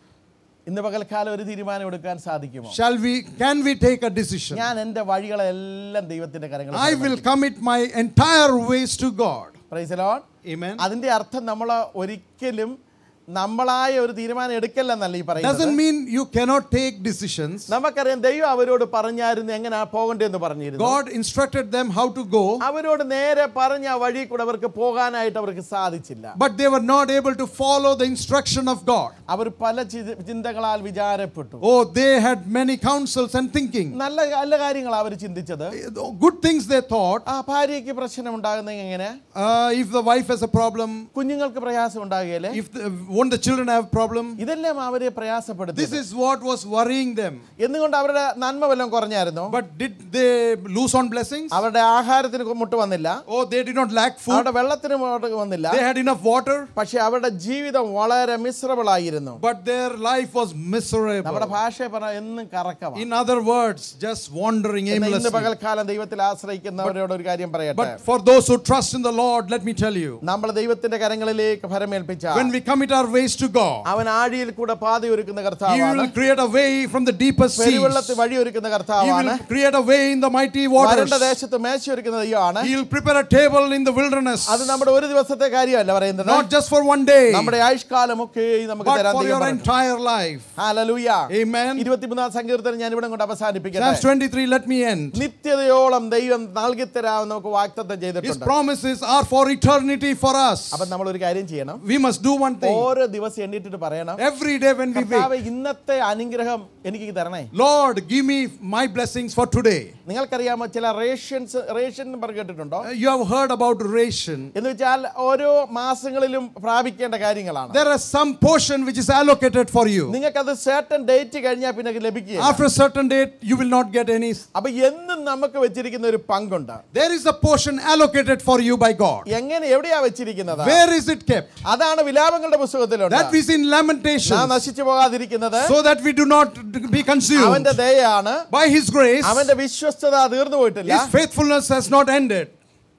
ഇന്ന് പകൽക്കാലം ഒരു തീരുമാനം എടുക്കാൻ സാധിക്കുമോ Shall we, can we take a decision? ഞാൻ എൻ്റെ വഴികളെല്ലാം ദൈവത്തിന്റെ I കരങ്ങളിൽ will commit my entire ways to God. Praise the Lord Amen. അതിന്റെ അർത്ഥം നമ്മൾ ഒരിക്കലും നമ്മളായ ഒരു തീരുമാനം എടുക്കല്ലെന്നല്ല ഈ പറയുന്നത് Doesn't mean you cannot take decisions. നമുക്കറിയാം ദൈവം അവരോട് പറഞ്ഞായിരുന്നു എങ്ങനെയാ പോകണ്ടെന്ന് പറഞ്ഞിരുന്നു God instructed them how to go, അവരോട് നേരെ പറഞ്ഞ ആ വഴി കൂടെ അവർക്ക് പോകാനായിട്ട് അവർക്ക് സാധിച്ചില്ല but they were not able to follow the instruction of God. അവർ പല ചി- ചിന്തകളാൽ വിചാരപ്പെട്ടു Oh, they had many counsels and thinking. നല്ല നല്ല കാര്യങ്ങൾ അവർ ചിന്തിച്ചത് Good things they thought. ആ ഭാര്യയ്ക്ക് പ്രശ്നം ഉണ്ടാകുന്ന എങ്ങനെ Uh, if the wife has a problem, കുഞ്ഞുങ്ങൾക്ക് പ്രയാസം ഉണ്ടാകുകയല്ലേ if the, won't the children have problem? ഇതെല്ലാം അവരെ പ്രയാസപ്പെടുത്തി This is what was worrying them. എന്നുകൊണ്ട് അവരുടെ നന്മ വല്ലതും കുറഞ്ഞായിരുന്നു But did they lose on blessings? അവരുടെ ആഹാരത്തിന് മുട്ട് വന്നില്ല Oh, they did not lack food. അവരുടെ വെള്ളത്തിന് മുട്ട് വന്നില്ല They had enough water, പക്ഷെ അവരുടെ ജീവിതം വളരെ മിശ്രബിൾ ആയിരുന്നു but their life was നമ്മുടെ miserable. ഭാഷ പറഞ്ഞ എന്നും കറക്കമാണ് In other words, just wandering ഇന്ന് aimlessly. പകൽക്കാലം ദൈവത്തിൽ ആശ്രയിക്കുന്നവരോട് ഒരു കാര്യം പറയട്ടെ But for those who trust in the Lord, let me tell you, നമ്മൾ ദൈവത്തിന്റെ കരങ്ങളിലേക്ക് ഫലമേൽപ്പിച്ച when we commit our ways to God, അവൻ ആഴിയിൽ കൂടെ പാത ഒരുക്കുന്ന He കർത്താവാണ് will create a way from the deepest seas. പെരുവെള്ളത്തിൽ വഴി ഒരുക്കുന്ന He കർത്താവാണ് will create a way in the mighty waters. വരണ്ട ദേശത്ത് മേശ ഒരുക്കുന്ന ദൈവമാണ് He will prepare a table in the wilderness. അത് നമ്മുടെ ഒരു ദിവസത്തെ കാര്യമല്ല പറയുന്നത് Not just for one day, നമ്മുടെ ആയുഷ്കാലമൊക്കെ നമുക്ക് but തരാൻ for ദൈവം your പറഞ്ഞു. entire life. ഹല്ലേലൂയ. Amen. ഇരുപത്തിമൂന്നാം സങ്കീർത്തനം ഞാൻ ഇവിടെ കൊണ്ട് Psalms അവസാനിപ്പിക്കട്ടെ 23, let me end. നിത്യതയോളം ദൈവം നൽകിത്തരാമെന്ന് നമുക്ക് വാഗ്ദത്തം His ചെയ്തിട്ടുണ്ട് promises are for eternity for us. അപ്പൊ നമ്മൾ ഒരു കാര്യം ചെയ്യണം We must do one thing. ഓരോ ദിവസം എണ്ണീറ്റിട്ട് പറയണം Every day when we കർത്താവേ, wake, ഇന്നത്തെ അനുഗ്രഹം എനിക്ക് തരണേ Lord, give me my blessings for today. നിങ്ങൾക്കറിയാമോ ചില റേഷൻസ് റേഷൻ എന്ന് പറഞ്ഞു കേട്ടിട്ടുണ്ടോ Uh, You have heard about ration. എന്ന് വെച്ചാൽ ഓരോ മാസങ്ങളിലും പ്രാപിക്കേണ്ട കാര്യങ്ങളാണ് There is some portion which is allocated for you. നിങ്ങൾക്കത് certain ഡേറ്റ് കഴിഞ്ഞാൽ പിന്നെ അത് ലഭിക്കുക After a certain date, you will not get any. അപ്പൊ എന്നും നമുക്ക് വെച്ചിരിക്കുന്ന ഒരു പങ്കുണ്ട് There is a portion allocated for you by God. എങ്ങനെ എവിടെയാ വെച്ചിരിക്കുന്നത് Where is it kept? അതാണ് വിലാപങ്ങളുടെ പുസ്തകത്തിലുണ്ട് That we see in നാം Lamentations, നശിച്ചു പോകാതിരിക്കുന്നത് so that we do not be consumed. അവന്റെ ദയാണ് By His grace, അവന്റെ വിശ്വസ്തത തീർന്നു പോയിട്ടില്ല His faithfulness has not ended.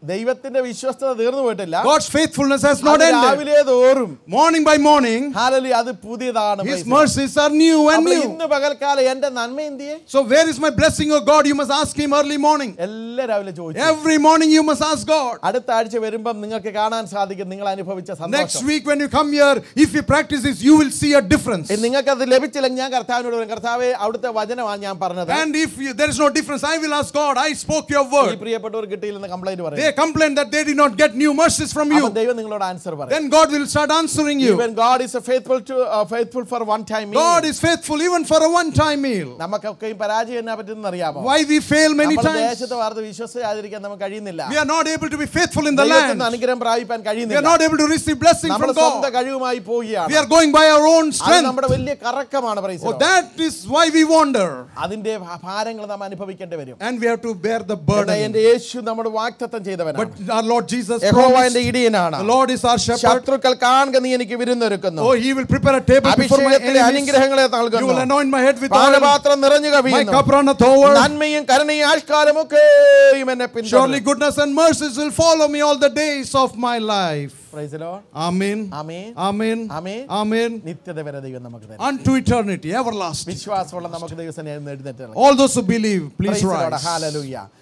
ദൈവത്തിന്റെ വിശ്വസ്തത തീർന്നു പോയിട്ടില്ല God's faithfulness has not അത് ended. രാവിലെ തോറും Morning by morning, ഹാലലി അത് പുതിയതാണ് His praise the Lord. mercies are new and അപ്പോൾ new. ഇന്ന് പകൽക്കാലം എന്റെ നന്മ എന്തിയെ So, where is my blessing, oh God? You must ask Him early morning. എല്ലാ രാവിലെ ചോദിച്ചു Every morning, you must ask God. അടുത്ത ആഴ്ച വരുമ്പം നിങ്ങൾക്ക് കാണാൻ സാധിക്കും നിങ്ങൾ അനുഭവിച്ച Next സന്തോഷം week, when you come here, if you practice this, you will see a difference. നിങ്ങൾക്ക് അത് ലഭിച്ചില്ലെങ്കിൽ ഞാൻ കർത്താവിനോട് പറയും കർത്താവെ അവിടുത്തെ വചനമാണ് ഞാൻ പറഞ്ഞത് And if you, there is no difference, I will ask God, I spoke your ഈ word. പ്രിയപ്പെട്ടവർ കിട്ടിയില്ലെന്ന് കംപ്ലൈന്റ് They പറയും complain that they did not get new mercies from അപ്പോൾ you. ദൈവം നിങ്ങളോട് ആൻസർ പറയും Then God will start answering you. Even God is a faithful to uh, faithful for one time meal. God is faithful even for a one time meal. നമുക്കൊക്കെ ഈ പരാജയം എന്നാ പറ്റുന്ന അറിയാമോ Why we fail many നമ്മുടെ times? ദേശത്തെ വാർത്ത വിശ്വസിക്കാതിരിക്കാൻ നമുക്ക് കഴിയുന്നില്ല We are not able to be faithful in the ദൈവത്തിൽ നിന്ന് land. അനുഗ്രഹം പ്രാപിപ്പാൻ We are കഴിയുന്നില്ല not able to receive blessing നമ്മൾ from സ്വന്തം God. കഴിവുമായി പോവുകയാണ് We are going by our own അത് strength. നമ്മുടെ വലിയ കറക്കമാണ് praise the Oh, Lord. that is why we wander. അതിന്റെ ഭ- ഭാരങ്ങൾ നാം അനുഭവിക്കേണ്ടി വരും And we have to bear the എന്നാൽ burden. എന്റെ യേശു നമ്മുടെ വാക്തത്വം ചെയ്തവനാണ് But our Lord Jesus യഹോവ promised, എന്റെ ഇടിയനാണ് the Lord is our shepherd. ശത്രുക്കൾ കാണുക നീ എനിക്ക് വിരുന്നൊരുക്കുന്നു Oh, he will prepare a table before my അഭിഷേകത്തിലെ enemies. അനുഗ്രഹങ്ങളെ You will നൽകുന്നു anoint my head with oil. പാനപാത്രം നിറഞ്ഞു My കവിയുന്നു cup runneth over. നന്മയും കരുണയും ആഷ്കാലമൊക്കെയും എന്നെ Surely പിന്തുടരും goodness and mercies will follow me all the days of my life. Praise the Lord. Amen. Amen Amen. Amen Amen. നിത്യത വരെ ദൈവം നമുക്ക് തരും Unto eternity, everlasting. വിശ്വാസമുള്ള നമുക്ക് ദൈവം എഴുന്നേറ്റ് All those who believe, please Praise the Lord. rise. Hallelujah.